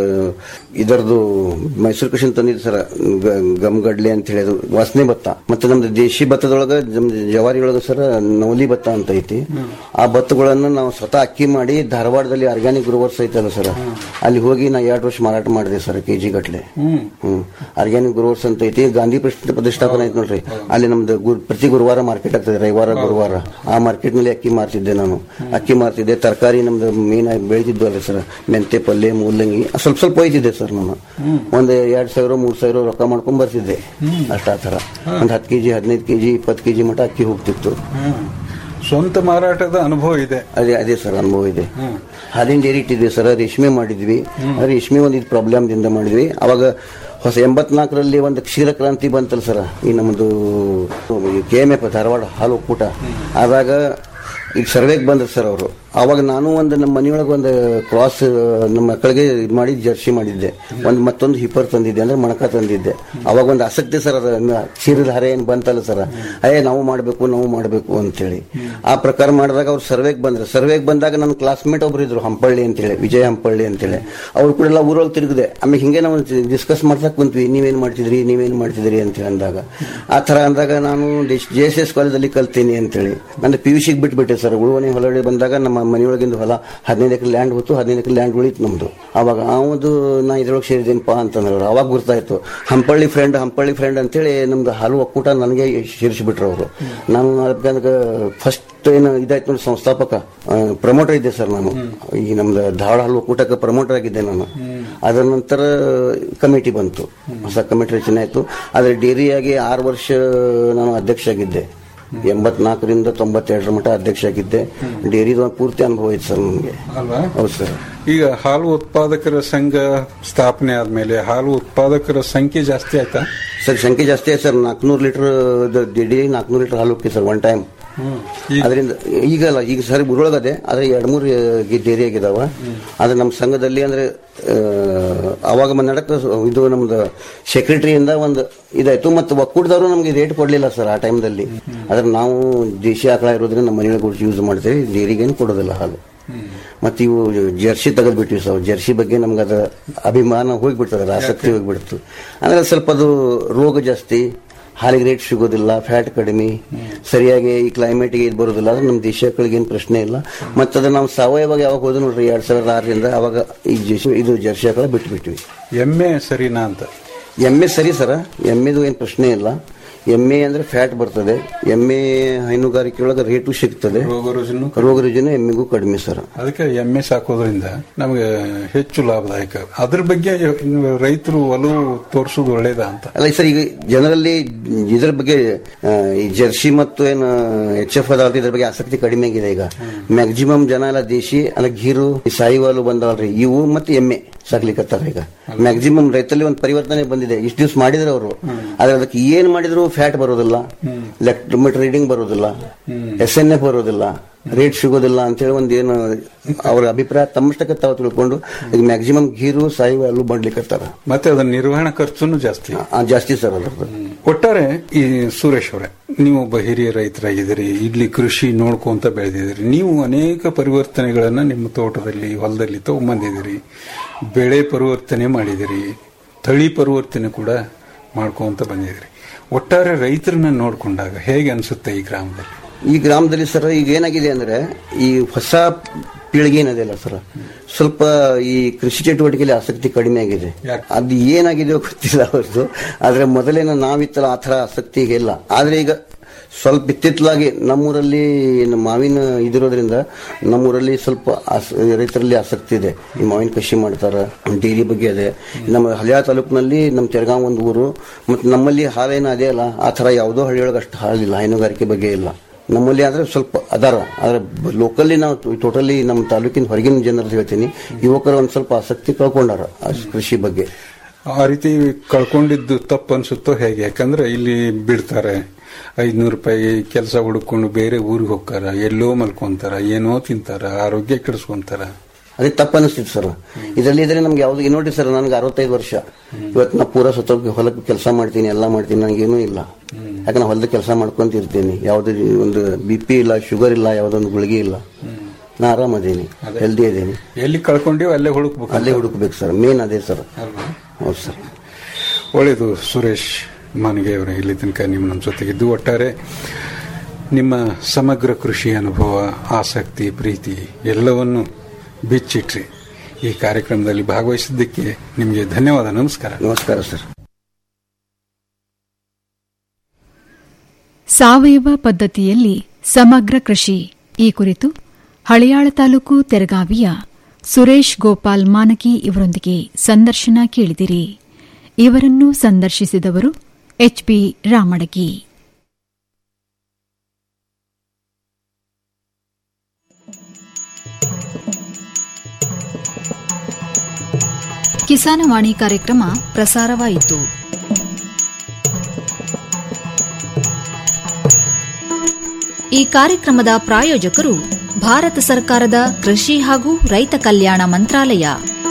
ಇದರದು ಮೈಸೂರು ಕೃಷಿ ತಂದಿದ್ದು ಸರ್ ಗ- ಗಮ್ಗಡ್ಲೆ ಅಂತ ಹೇಳಿ ಅದು ವಾಸನೆ ಭತ್ತ ಮತ್ತೆ ನಮ್ದು ದೇಶಿ ಭತ್ತದೊಳಗ ನಮ್ದು ಜವಾರಿ ಒಳಗ ಸರ್ ನವಲಿ ಭತ್ತ ಅಂತ ಐತಿ ಆ ಭತ್ತಗಳನ್ನು ನಾವು ಸ್ವತಃ ಅಕ್ಕಿ ಮಾಡಿ ಧಾರವಾಡದಲ್ಲಿ ಆರ್ಗ್ಯಾನಿಕ್ ಗ್ರೋವರ್ಸ್ ಐತಲ್ಲ ಸರ್ ಅಲ್ಲಿ ಹೋಗಿ ನಾ ಎರಡು ವರ್ಷ ಮಾರಾಟ ಮಾಡಿದೆ ಸರ್ ಕೆಜಿ ಗಟ್ಲೆ ಹ್ಮ್ ಆರ್ಗ್ಯಾನಿಕ್ ಗ್ರೋವರ್ಸ್ ಅಂತ ಐತಿ ಗಾಂಧಿ ಪ್ರತಿಷ್ಠ- ಪ್ರತಿಷ್ಠಾಪನೆ ಐತಿ ನೋಡ್ರಿ ಅಲ್ಲಿ ನಮ್ದು ಗುರು- ಪ್ರತಿ ಗುರುವಾರ ಮಾರ್ಕೆಟ್ ಆಗ್ತದೆ ರವಿವಾರ ಗುರುವಾರ ಆ ಮಾರ್ಕೆಟ್ ನಲ್ಲಿ ಅಕ್ಕಿ ಮಾರ್ತಿದ್ದೆ ನಾನು ಅಕ್ಕಿ ಮಾರ್ತಿದ್ದೆ ತರಕಾರಿ ನಮ್ದು ಮೇನ್ ಆಗಿ ಬೆಳಿತಿದ್ವಲ್ಲ ಸರ್ ಮೆಂತೆ ಪಲ್ಯ ಮೂಲಂಗಿ ಸ್ವಲ್ಪ ಸ್ವಲ್ಪ ಒಯ್ತಿದ್ದೆ ಸರ್ ನಾನು ಒಂದ್ ಎರಡ್ ಸಾವಿರ ಮೂರ್ ಸಾವಿರ ರೊಕ್ಕ ಮಾಡ್ಕೊಂಡ್ ಬರ್ತಿದ್ದೆ ಅಷ್ಟ ಆ ತರ ಒಂದ್ ಹತ್ತು ಕೆಜಿ ಹದಿನೈದು ಕೆಜಿ ಇಪ್ಪತ್ತು ಕೆಜಿ ಮಟ ಅಕ್ಕಿ ಹೋಗ್ತಿತ್ತು ಸ್ವಂತ ಮಾರಾಟದ ಅನುಭವ ಇದೆ ಅದೇ ಅದೇ ಸರ್ ಅನುಭವ ಇದೆ ಹಾಲಿನ ಡೇರಿ ಇಟ್ಟಿದ್ವಿ ಸರ್ ರೇಷ್ಮೆ ಮಾಡಿದ್ವಿ ಆ ರೇಷ್ಮೆ ಒಂದು ಇದು ಪ್ರಾಬ್ಲಮ್ ದಿಂದ ಮಾಡಿದ್ವಿ ಅವಾಗ ಹೊಸ ಎಂಬತ್ನಾಲ್ಕರಲ್ಲಿ ಒಂದು ಕ್ಷೀರ ಕ್ರಾಂತಿ ಬಂತಲ್ಲ ಸರ್ ಈ ನಮ್ಮದು ಕೆ ಎಮ್ ಎಫ್ ಧಾರವಾಡ ಹಾಲು ಒಕ್ಕೂಟ ಆದಾಗ ಈಗ ಸರ್ವೆಗೆ ಬಂದ್ರು ಸರ್ ಅವರು ಅವಾಗ ನಾನು ಒಂದು ನಮ್ಮ ಮನೆಯೊಳಗೆ ಒಂದು ಕ್ರಾಸ್ ನಮ್ಮ ಮಕ್ಕಳಿಗೆ ಇದು ಮಾಡಿ ಜರ್ಸಿ ಮಾಡಿದ್ದೆ ಒಂದು ಮತ್ತೊಂದು ಹಿಪ್ಪರ್ ತಂದಿದ್ದೆ ಅಂದ್ರೆ ಮಣಕ ತಂದಿದ್ದೆ ಅವಾಗ ಒಂದು ಆಸಕ್ತಿ ಸರ್ ಅದ ಕ್ಷೀರದ ಹರೆ ಏನು ಬಂತಲ್ಲ ಸರ್ ಅಯ್ಯ ನಾವು ಮಾಡಬೇಕು ನಾವು ಮಾಡಬೇಕು ಅಂತೇಳಿ ಆ ಪ್ರಕಾರ ಮಾಡಿದಾಗ ಅವ್ರು ಸರ್ವೆಗೆ ಬಂದ್ರು ಸರ್ವೆಗೆ ಬಂದಾಗ ನನ್ನ ಕ್ಲಾಸ್ಮೇಟ್ ಒಬ್ರು ಇದ್ರು ಹಂಪಳ್ಳಿ ಅಂತೇಳಿ ವಿಜಯ ಹಂಪಳ್ಳಿ ಅಂತೇಳಿ ಅವ್ರು ಕೂಡ ಎಲ್ಲ ಊರಲ್ಲಿ ತಿರುಗಿದೆ ಆಮೇಲೆ ಹಿಂಗೆ ನಾವು ಡಿಸ್ಕಸ್ ಮಾಡ್ಸಕ್ ಕುಂತ್ವಿ ನೀವೇನ್ ಮಾಡ್ತಿದ್ರಿ ನೀವೇನ್ ಮಾಡ್ತಿದ್ರಿ ಅಂತ ಹೇಳಿ ಅಂದಾಗ ಆ ತರ ಅಂದಾಗ ನಾನು ಜೆ ಎಸ್ ಎಸ್ ಕಾಲೇಜಲ್ಲಿ ಕಲ್ತೀನಿ ಅಂತೇಳಿ ನನ್ನ ಪಿ ಯು ಸಿಗೆ ಬಿಟ್ಬಿಟ್ಟೆ ಸರ್ ಉಳುವನೆ ಹೊಲಗಡೆ ಬಂದಾಗ ನಮ್ಮ ಮನೆಯೊಳಗಿಂದ ಹೊಲ ಹದಿನೈದು ಎಕರೆ ಲ್ಯಾಂಡ್ ಹೋಯ್ತು ಹದಿನೈದು ಎಕರೆ ಲ್ಯಾಂಡ್ ಉಳಿತು ನಮ್ದು ಅವಾಗ ಅವದು ನಾ ಇದ್ರೊಳಗೆ ಸೇರಿದ್ದೀನಪ್ಪ ಅಂತಂದ್ರೆ ಅವ್ರು ಅವಾಗ ಗುರ್ತಾಯ್ತು ಹಂಪಳ್ಳಿ ಫ್ರೆಂಡ್ ಹಂಪಳ್ಳಿ ಫ್ರೆಂಡ್ ಅಂತೇಳಿ ನಮ್ದು ಹಾಲು ಒಕ್ಕೂಟ ನನಗೆ ಸೇರಿಸಿಬಿಟ್ರು ಅವರು ನಾನು ಅದಕ್ಕೆ ಫಸ್ಟ್ ಏನು ಇದಾಯ್ತು ನೋಡಿ ಸಂಸ್ಥಾಪಕ ಪ್ರಮೋಟರ್ ಇದ್ದೆ ಸರ್ ನಾನು ಈ ನಮ್ದು ಧಾರವಾಡ ಹಾಲು ಒಕ್ಕೂಟಕ್ಕೆ ಪ್ರಮೋಟರ್ ಆಗಿದ್ದೆ ನಾನು ಅದರ ನಂತರ ಕಮಿಟಿ ಬಂತು ಹೊಸ ಕಮಿಟಿ ರಚನೆ ಆಯ್ತು ಆದ್ರೆ ಡೇರಿಯಾಗಿ ಆರು ವರ್ಷ ನಾನು ಅಧ್ಯಕ್ಷ ಆಗಿದ್ದೆ ಎಂಬತ್ನಾಲ್ಕರಿಂದ ತೊಂಬತ್ತೆರಡರ ಮಟ್ಟ ಅಧ್ಯಕ್ಷ ಆಗಿದ್ದೆ ಡೇರಿದ ಪೂರ್ತಿ ಅನುಭವ ಐತೆ ಸರ್ ನನಗೆ ಅಲ್ವಾ ಹೌದು ಸರ್ ಈಗ ಹಾಲು ಉತ್ಪಾದಕರ ಸಂಘ ಸ್ಥಾಪನೆ ಆದ್ಮೇಲೆ ಹಾಲು ಉತ್ಪಾದಕರ ಸಂಖ್ಯೆ ಜಾಸ್ತಿ ಆಯ್ತಾ ಸರ್ ಸಂಖ್ಯೆ ಜಾಸ್ತಿ ಆಯ್ತು ಸರ್ ನಾಲ್ಕುನೂರು ಲೀಟರ್ ಡೇರಿ ನಾಲ್ಕುನೂರು ಲೀಟರ್ ಹಾಲು ಹೋಗ್ತಿ ಸರ್ ಒನ್ ಟೈಮ್ ಅದರಿಂದ ಈಗಲ್ಲ ಈಗ ಸರಿ ಉರುಳಗದೆ ಆದ್ರೆ ಎರಡ್ ಮೂರು ಡೇರಿ ಆಗಿದಾವ ಆದ್ರೆ ನಮ್ಮ ಸಂಘದಲ್ಲಿ ಅಂದ್ರೆ ಆ, ಅವಾಗ ಮ- ನಡಕ ಇದು ನಮ್ದು ಸೆಕ್ರೆಟರಿಯಿಂದ ಒಂದು ಇದಾಯ್ತು ಮತ್ತು ಒಕ್ಕೂಟದವರು ನಮ್ಗೆ ರೇಟ್ ಕೊಡ್ಲಿಲ್ಲ ಸರ್ ಆ ಟೈಮ್ದಲ್ಲಿ ಆದ್ರೆ ನಾವು ದೇಶಿ ಆಕಳ ಇರೋದ್ರಿಂದ ನಮ್ಮ ಮನೆಯೊಳಗೆ ಯೂಸ್ ಮಾಡ್ತೇವೆ ಡೇರಿಗೇನು ಕೊಡೋದಿಲ್ಲ ಹಾಲು ಮತ್ತೆ ಇವು ಜರ್ಸಿ ತೆಗೆದ್ಬಿಟ್ಟಿವಿ ಸರ್ ಜರ್ಸಿ ಬಗ್ಗೆ ನಮ್ಗೆ ಅದ ಅಭಿಮಾನ ಹೋಗ್ಬಿಡ್ತದೆ ಆಸಕ್ತಿ ಹೋಗ್ಬಿಡ್ತು ಅಂದ್ರೆ ಸ್ವಲ್ಪ ಅದು ರೋಗ ಜಾಸ್ತಿ ಹಾಲಿಗೆ ರೇಟ್ ಸಿಗೋದಿಲ್ಲ ಫ್ಯಾಟ್ ಕಡಿಮೆ ಸರಿಯಾಗಿ ಈ ಕ್ಲೈಮೇಟ್ಗೆ ಇದು ಬರೋದಿಲ್ಲ ಆದ್ರೆ ನಮ್ಮ ದೇಶಗಳಿಗೆ ಏನು ಪ್ರಶ್ನೆ ಇಲ್ಲ ಮತ್ತೆ ಅದು ನಾವು ಸಾವಯವ ಯಾವಾಗ ಹೋದ ನೋಡ್ರಿ ಎರಡ್ ಸಾವಿರದ ಆರರಿಂದ ಅವಾಗ ಈ ಜರ್ಸಿ ಇದು ಜರ್ಸಿ ಹಾಕಳ ಬಿಟ್ಟು ಬಿಟ್ವಿ ಎಮ್ಮೆ ಸರಿನಾ ಅಂತ ಎಮ್ಮೆ ಸರಿ ಸರ ಎಮ್ಮೆದು ಏನು ಪ್ರಶ್ನೆ ಇಲ್ಲ ಎಮ್ಮೆ ಅಂದ್ರೆ ಫ್ಯಾಟ್ ಬರ್ತದೆ ಎಮ್ಮೆ ಹೈನುಗಾರಿಕೆ ಒಳಗೆ ರೇಟು ಸಿಗ್ತದೆ ರೋಗ ರುಜಿನ ರೋಗ ರುಜಿನ ಎಮ್ಮೆಗೂ ಕಡಿಮೆ ಸರ್ ಅದಕ್ಕೆ ಎಮ್ಮೆ ಸಾಕೋದ್ರಿಂದ ನಮಗೆ ಹೆಚ್ಚು ಲಾಭದಾಯಕ ಅದ್ರ ಬಗ್ಗೆ ರೈತರು ಒಲವು ತೋರಿಸೋದು ಒಳ್ಳೇದ ಅಂತ ಅಲ್ಲ ಸರ್ ಈಗ ಜನರಲ್ಲಿ ಇದ್ರ ಬಗ್ಗೆ ಆ, ಈ ಜರ್ಸಿ ಮತ್ತು ಏನು ಎಚ್ ಎಫ್ ಅದಾವಲ್ರಿ ಇದ್ರ ಬಗ್ಗೆ ಆಸಕ್ತಿ ಕಡಿಮೆ ಆಗಿದೆ ಈಗ ಮ್ಯಾಕ್ಸಿಮಮ್ ಜನ ಎಲ್ಲ ದೇಶಿ ಅಲ್ಲ ಗೀರು ಈ ಸಾಯಿವಾಲು ಬಂದವಲ್ರಿ ಇವು ಮತ್ತೆ ಎಮ್ಮೆ ಸಾಕ್ಲಿಕ್ಕತ್ತಾರ ಈಗ ಮ್ಯಾಕ್ಸಿಮಮ್ ರೈತಲ್ಲಿ ಒಂದು ಪರಿವರ್ತನೆ ಬಂದಿದೆ ಇಷ್ಟು ದಿವಸ ಮಾಡಿದ್ರು ಅವರು ಆದ್ರೆ ಅದಕ್ಕೆ ಏನ್ ಮಾಡಿದ್ರು ಫ್ಯಾಟ್ ಬರೋದಿಲ್ಲ ಲೆಕ್ಟ್ರೋಮೀಟರ್ ರೀಡಿಂಗ್ ಬರೋದಿಲ್ಲ ಎಸ್ ಎನ್ ಎಫ್ ಬರೋದಿಲ್ಲ ರೇಟ್ ಸಿಗೋದಿಲ್ಲ ಅಂತೇಳಿ ಒಂದು ಏನು ಅವ್ರ ಅಭಿಪ್ರಾಯ ತಮ್ಮಷ್ಟಕ್ಕೆ ತಾವು ತಿಳ್ಕೊಂಡು ಈಗ ಮ್ಯಾಕ್ಸಿಮಮ್ ಗೀರು ಸಾಯಿವಾಲು ಮಾಡ್ಲಿಕ್ಕತ್ತಾರ ಮತ್ತೆ ಅದರ ನಿರ್ವಹಣಾ ಖರ್ಚುನು ಜಾಸ್ತಿ ಆ, ಜಾಸ್ತಿ ಸರ್ ಅದ್ರದ್ದು ಒಟ್ಟಾರೆ ಈ ಸುರೇಶ್ ಅವರೇ ನೀವು ಒಬ್ಬ ಹಿರಿಯ ರೈತರಾಗಿದ್ದೀರಿ ಇಲ್ಲಿ ಕೃಷಿ ನೋಡ್ಕೊಂತ ಬೆಳೆದಿದ್ದೀರಿ ನೀವು ಅನೇಕ ಪರಿವರ್ತನೆಗಳನ್ನ ನಿಮ್ಮ ತೋಟದಲ್ಲಿ ಹೊಲದಲ್ಲಿ ತಗೊಂಬಂದಿದ್ದೀರಿ ಬೆಳೆ ಪರಿವರ್ತನೆ ಮಾಡಿದಿರಿ ತಳಿ ಪರಿವರ್ತನೆ ಕೂಡ ಮಾಡ್ಕೊಂತ ಬಂದಿದ್ದೀರಿ ಒಟ್ಟಾರೆ ರೈತರನ್ನ ನೋಡ್ಕೊಂಡಾಗ ಹೇಗೆ ಅನ್ಸುತ್ತೆ ಈ ಗ್ರಾಮದಲ್ಲಿ ಈ ಗ್ರಾಮದಲ್ಲಿ ಸರ್ ಈಗ ಏನಾಗಿದೆ ಅಂದ್ರೆ ಈ ಹೊಸ ಪೀಳಿಗೆ ಏನಿದೆಯಲ್ಲ ಸರ್ ಸ್ವಲ್ಪ ಈ ಕೃಷಿ ಚಟುವಟಿಕೆಯಲ್ಲಿ ಆಸಕ್ತಿ ಕಡಿಮೆ ಆಗಿದೆ ಅದು ಏನಾಗಿದೆಯೋ ಗೊತ್ತಿಲ್ಲ ಅವ್ರದ್ದು ಆದ್ರೆ ಮೊದಲೇನ ನಾವಿತ್ತಲ್ಲ ಆ ಥರ ಆಸಕ್ತಿ ಈಗ ಇಲ್ಲ ಆದ್ರೆ ಈಗ ಸ್ವಲ್ಪ ಇತ್ತಿತ್ತಲಾಗಿ ನಮ್ಮೂರಲ್ಲಿ ನಮ್ಮ ಮಾವಿನ ಇದಿರೋದ್ರಿಂದ ನಮ್ಮೂರಲ್ಲಿ ಸ್ವಲ್ಪ ಆಸ್- ರೈತರಲ್ಲಿ ಆಸಕ್ತಿ ಇದೆ ಈ ಮಾವಿನ ಕೃಷಿ ಮಾಡ್ತಾರ ಡೈರಿ ಬಗ್ಗೆ ಇದೆ ನಮ್ಮ ಹಳಿಯ ತಾಲೂಕಿನಲ್ಲಿ ನಮ್ಮ ತೆರಗಾಂವ್ ಒಂದು ಊರು ಮತ್ತು ನಮ್ಮಲ್ಲಿ ಹಾಲೇನ ಅದೇ ಅಲ್ಲ ಆ ಥರ ಯಾವುದೋ ಹಳ್ಳಿಯೊಳಗೆ ಅಷ್ಟು ಹಾಲಿಲ್ಲ ಹೈನುಗಾರಿಕೆ ಬಗ್ಗೆ ಇಲ್ಲ ನಮ್ಮಲ್ಲಿ ಆದ್ರೆ ಸ್ವಲ್ಪ ಅದಾರ ಆದ್ರೆ ಲೋಕಲ್ಲಿ ನಾವು ಟೋಟಲಿ ನಮ್ಮ ತಾಲೂಕಿನ ಹೊರಗಿನ ಜನರು ಹೇಳ್ತೀನಿ ಯುವಕರು ಒಂದ್ ಸ್ವಲ್ಪ ಆಸಕ್ತಿ ಕಳ್ಕೊಂಡಾರ ಆ ಕೃಷಿ ಬಗ್ಗೆ ಆ ರೀತಿ ಕಳ್ಕೊಂಡಿದ್ದು ತಪ್ಪು ಅನ್ಸುತ್ತೋ ಹೇಗೆ ಯಾಕಂದ್ರೆ ಇಲ್ಲಿ ಬಿಡ್ತಾರೆ ಐದ್ನೂರು ರೂಪಾಯಿ ಕೆಲಸ ಹುಡುಕೊಂಡು ಬೇರೆ ಊರಿಗೆ ಹೋಗ್ತಾರ ಎಲ್ಲೋ ಮಲ್ಕೊಂತಾರ ಏನೋ ತಿಂತಾರ ಆರೋಗ್ಯ ಕೆಡಿಸ್ಕೊಂತಾರ ಅದೇ ತಪ್ಪು ಅನಿಸ್ತಿತ್ತು ಸರ್ ಇದರಲ್ಲಿ ಇದ್ರೆ ನಮ್ಗೆ ಯಾವ್ದು ಈಗ ನೋಡಿ ಸರ್ ನನಗೆ ಅರವತ್ತೈದು ವರ್ಷ ಇವತ್ತು ನಾ ಪೂರ ಸುತ್ತ ಹೊಲಕ್ಕೆ ಕೆಲಸ ಮಾಡ್ತೀನಿ ಎಲ್ಲ ಮಾಡ್ತೀನಿ ನನಗೇನೂ ಇಲ್ಲ ಯಾಕಂದ್ರೆ ಹೊಲದ ಕೆಲಸ ಮಾಡ್ಕೊಂತ ಇರ್ತೀನಿ ಯಾವುದೇ ಒಂದು ಬಿ ಪಿ ಇಲ್ಲ ಶುಗರ್ ಇಲ್ಲ ಯಾವುದೊಂದು ಗುಳಿಗೆ ಇಲ್ಲ ನಾ ಆರಾಮದೇನಿ ಹೆಲ್ದಿ ಇದೇನಿ ಎಲ್ಲಿ ಕಳ್ಕೊಂಡಿವ್ ಅಲ್ಲೇ ಹುಡುಕ್ಬೇಕು ಅಲ್ಲೇ ಹುಡುಕ್ಬೇಕು ಸರ್ ಮೇನ್ ಅದೇ ಸರ್ ಅಲ್ವಾ? ಹೌದು ಸರ್ ಒಳ್ಳೆಯದು ಸುರೇಶ್ ಮಾನಿಗೆ ಅವರ ಇಲ್ಲಿ ತನಕ ನೀವು ನಮ್ಮ ಜೊತೆಗಿದ್ದು ಒಟ್ಟಾರೆ ನಿಮ್ಮ ಸಮಗ್ರ ಕೃಷಿ ಅನುಭವ ಆಸಕ್ತಿ ಪ್ರೀತಿ ಎಲ್ಲವನ್ನು ಬಿಚ್ಚಿಟ್ರಿ ಈ ಕಾರ್ಯಕ್ರಮದಲ್ಲಿ ಭಾಗವಹಿಸಿದ್ದಕ್ಕೆ ನಿಮಗೆ ಧನ್ಯವಾದ ನಮಸ್ಕಾರ ನಮಸ್ಕಾರ ಸರ್ ಸಾವಯವ ಪದ್ಧತಿಯಲ್ಲಿ ಸಮಗ್ರ ಕೃಷಿ ಈ ಕುರಿತು ಹಳಿಯಾಳ ತಾಲೂಕು ತೆರಗಾವಿಯ ಸುರೇಶ್ ಗೋಪಾಲ್ ಮಾನಕಿ ಇವರೊಂದಿಗೆ ಸಂದರ್ಶನ ಕೇಳಿದಿರಿ ಇವರನ್ನು ಸಂದರ್ಶಿಸಿದವರು ಎಚ್ಪಿ ರಾಮಡಗಿ ಕಿಸಾನವಾಣಿ ಕಾರ್ಯಕ್ರಮ ಪ್ರಸಾರವಾಯಿತು ಈ ಕಾರ್ಯಕ್ರಮದ ಪ್ರಾಯೋಜಕರು ಭಾರತ ಸರ್ಕಾರದ ಕೃಷಿ ಹಾಗೂ ರೈತ ಕಲ್ಯಾಣ ಮಂತ್ರಾಲಯ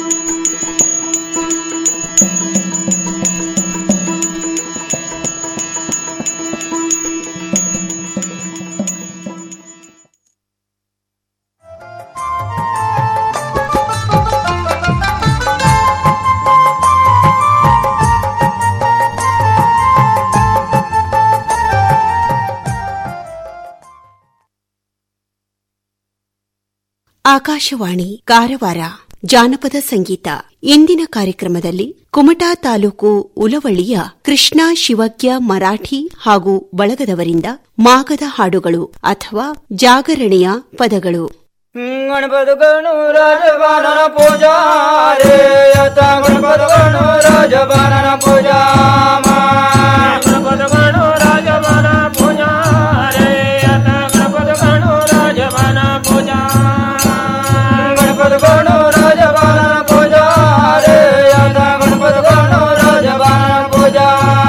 ಆಕಾಶವಾಣಿ ಕಾರವಾರ ಜಾನಪದ ಸಂಗೀತ ಇಂದಿನ ಕಾರ್ಯಕ್ರಮದಲ್ಲಿ ಕುಮಟಾ ತಾಲೂಕು ಉಲವಳ್ಳಿಯ ಕೃಷ್ಣ ಶಿವಜ್ಞ ಮರಾಠಿ ಹಾಗೂ ಬಳಗದವರಿಂದ ಮಾಗದ ಹಾಡುಗಳು ಅಥವಾ ಜಾಗರಣೆಯ ಪದಗಳು गणपत गणू राजबाणन पूजा रे आता गणपत गणू राजबाणन पूजा गणपत गणू राजबाण पूजा रे आता गणपत गणू राजबाण पूजा गणपत गणू राजबाण पूजा रे आता गणपत गणू राजबाण पूजा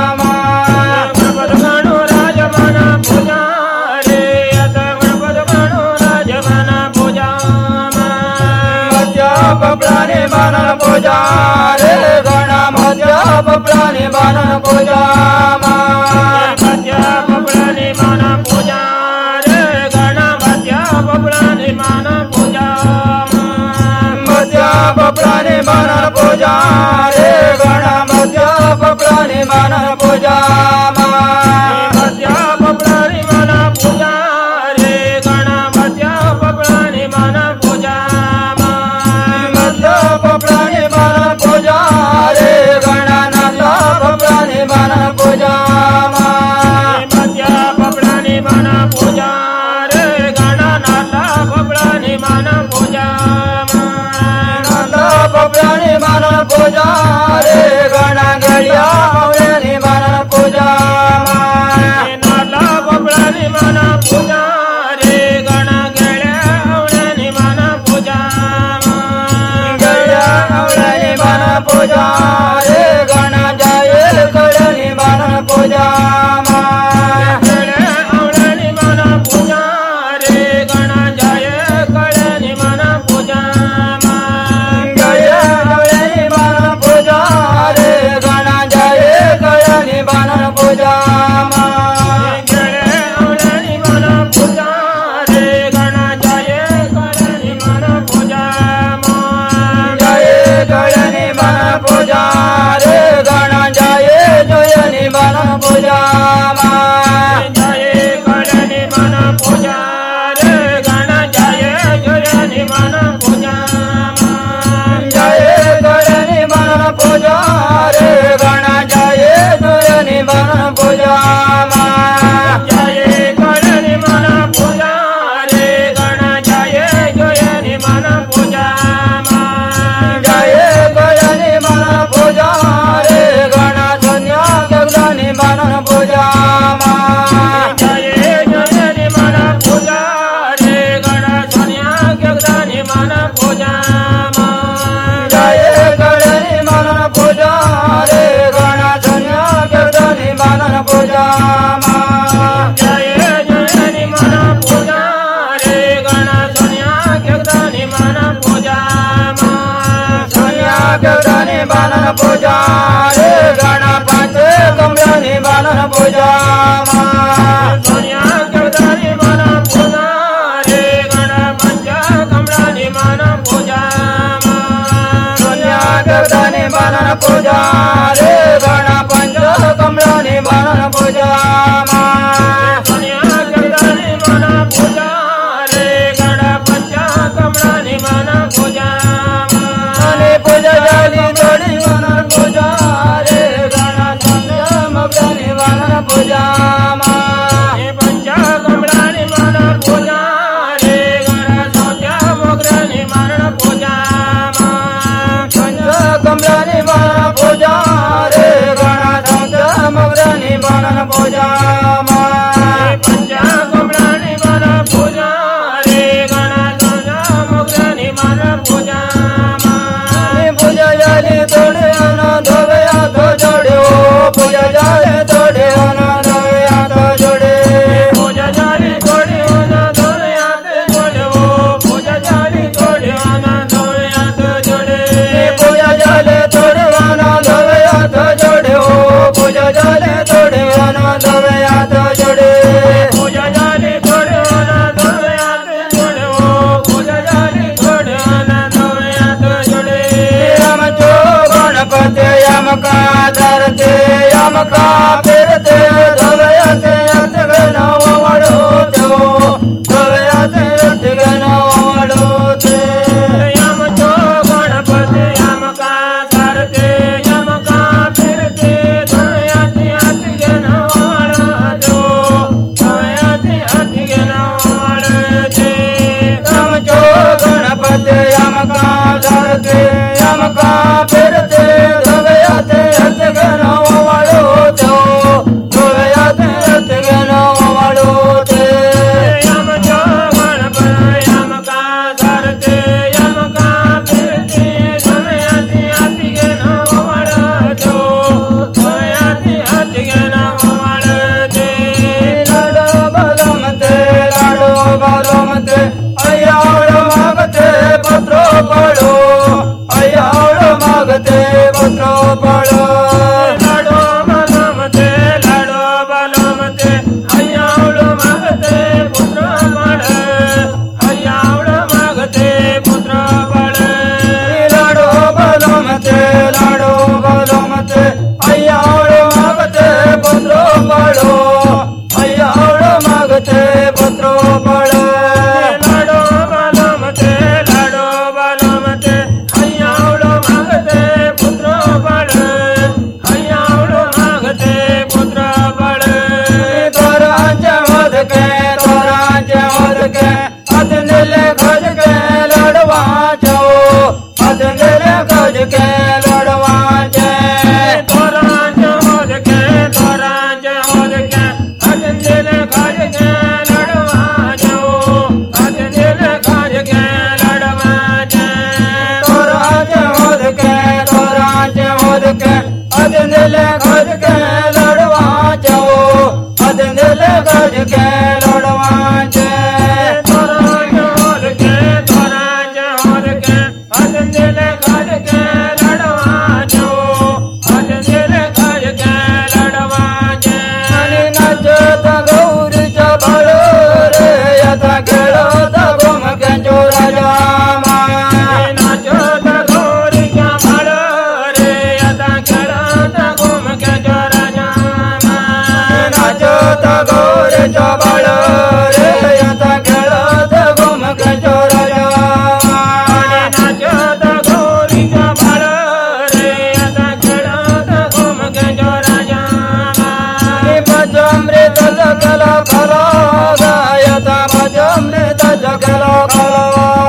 गणपत गणू राजबाण पूजा रे आता गणपत गणू राजबाण पूजा मध्या पपलाने बाणन पूजा रे गणा मध्या पपलाने बाणन पूजा मध्या पपलाने मान पूजा रे गणा मध्या पपलाने मान पूजा मध्या पपलाने मान पूजा रे गणा मध्या पपलाने मान पूजा मध्या पपलाने मान पूजा रे गणा मध्या पपलाने मान पूजा मध्या पपलाने मान पूजा रे गणा नाथा पपलाने मान पूजा मध्या पपलाने मान पूजा रे गणा नाथा पपलाने मान पूजा नाथा पपलाने मान पूजा रे गणा गडिया मावळ्याने मान पूजा नाथा पपलाने मान पूजा रे गणा गड्या आवळ्याने मान पूजा गड्या आवळ्याने मान पूजा रे गणा जाये कळ्याने मान पूजा गड्या आवळ्याने मान पूजा रे गणा जाये कळ्याने मान पूजा गड्या आवळ्याने मान पूजा रे गणा जाये कळ्याने मान पूजा गड्या आवळ्याने मान पूजा रे गणा जाये कळ्याने मान पूजा जाये कळ्याने मान पूजा रे गणा जाये जोयने मान पूजा जाये कळ्याने मान पूजा रे गणा जाये जोयने मान पूजा जाये कळ्याने मान पूजा रे गणा जाये जोयने मान पूजा जाये कळ्याने मान पूजा रे गणा जाये जोयने मान पूजा जाये कळ्याने मान पूजा रे गणा धन्या गगनाने मान पूजा जाये जोयने मान पूजा रे गणा धन्या गगनाने मान पूजा जाये कळ्याने मान पूजा रे गणा धन्या गगनाने मान पूजा जाये जोयने मान पूजा रे गणा धन्या गगनाने मान पूजा धन्या गगनाने मान पूजा रे गणा पांच कमलाने मान पूजा धन्या गगनाने मान पूजा रे गणा पंच पूजा पंचा कमळाने मन पूजा रे गणाच्या मुक्ताने मन पूजा पूजा झाली थोडे आनंद हात जोडे ओ पूजा झाले थोडे आनंद हात जोडे पूजा झाली थोडे आनंद हात जोडे ओ पूजा झाली थोडे आनंद हात जोडे पूजा झाले थोडे आनंद हात जोडे ओ पूजा झाले थोडे आनंद हात जोडे पूजा झाली थोडे आनंद हात जोडे ओ पूजा झाली थोडे आनंद हात जोडे यमचो गणपते यमका धरते यमका फिरते धवयते अतगन वडोते धवयते अतगन वडोते यमचो गणपते यमका धरते यमका फिरते धवयते अतगन वडोते धवयते अतगन वडोते यमचो गणपते यमका धरते यमका फिरते धवयते अतगन वडोते धवयते अतगन वडोते यमचो गणपते यमका धरते यमका फिरते धवयते अतगन वडोते धवयते अतगन वडोते लाडो बलमते लाडो बलमते अय्याळ मागते पत्रो पडो अय्याळ मागते पत्रो पडो लाडो बलमते लाडो बलमते अय्याळ मागते पुत्र पड अय्याळ मागते पुत्र पड लाडो बलमते लाडो बलमते अय्याळ मागते पुत्र पडो अय्याळ मागते पुत्र पड लाडो बलमते लाडो बलमते अय्याळ मागते पुत्र पड अय्याळ मागते पुत्र पड तोराचे मोदके तोराचे मोदके अदनिले खजके लडवाचो अदनिले खजके लडवाचे तोराचे मोदके तोराचे मोदके अदनिले खजके लडवाचो अदनिले खजके लडवाचे तोराचे मोदके तोराचे मोदके अदनिले खजके लडवाचो अदनिले खजके लडवाचे तोराचे मोदके तोराचे मोदके अदनिले खजके लडवाचो अदनिले खजके लडवाचे आणि नाचत गौरीच्या बाळ रे आता खेळत गोमक्यांचो राजा नाचत गौरीच्या बाळ रे आता खेळत गोमक्यांचो राजा नाचत गौरीच्या बाळ रे आता खेळत गोमक्यांचो राजा नाचत गौरीच्या बाळ रे आता खेळत गोमक्यांचो राजा भजमृत जगला खला गायता भजमृत जगला खला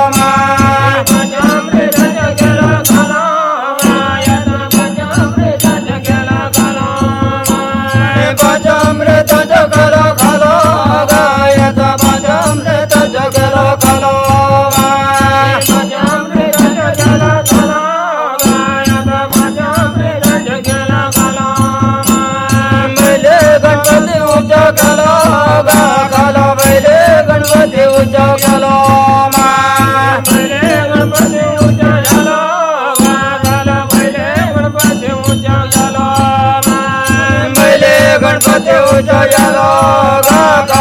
भजमृत जगला खला गायता भजमृत जगला खला भजमृत जगला खला गायता भजमृत जगला खला भजमृत जगला खला गायता भजमृत जगला खला बैले गणपती उच्च केलो गा खालो बैले गणपती उच्च केलो मा बैले गणपती उच्च झालो गा खालो बैले गणपती उच्च झालो मा बैले गणपती उच्च झालो गा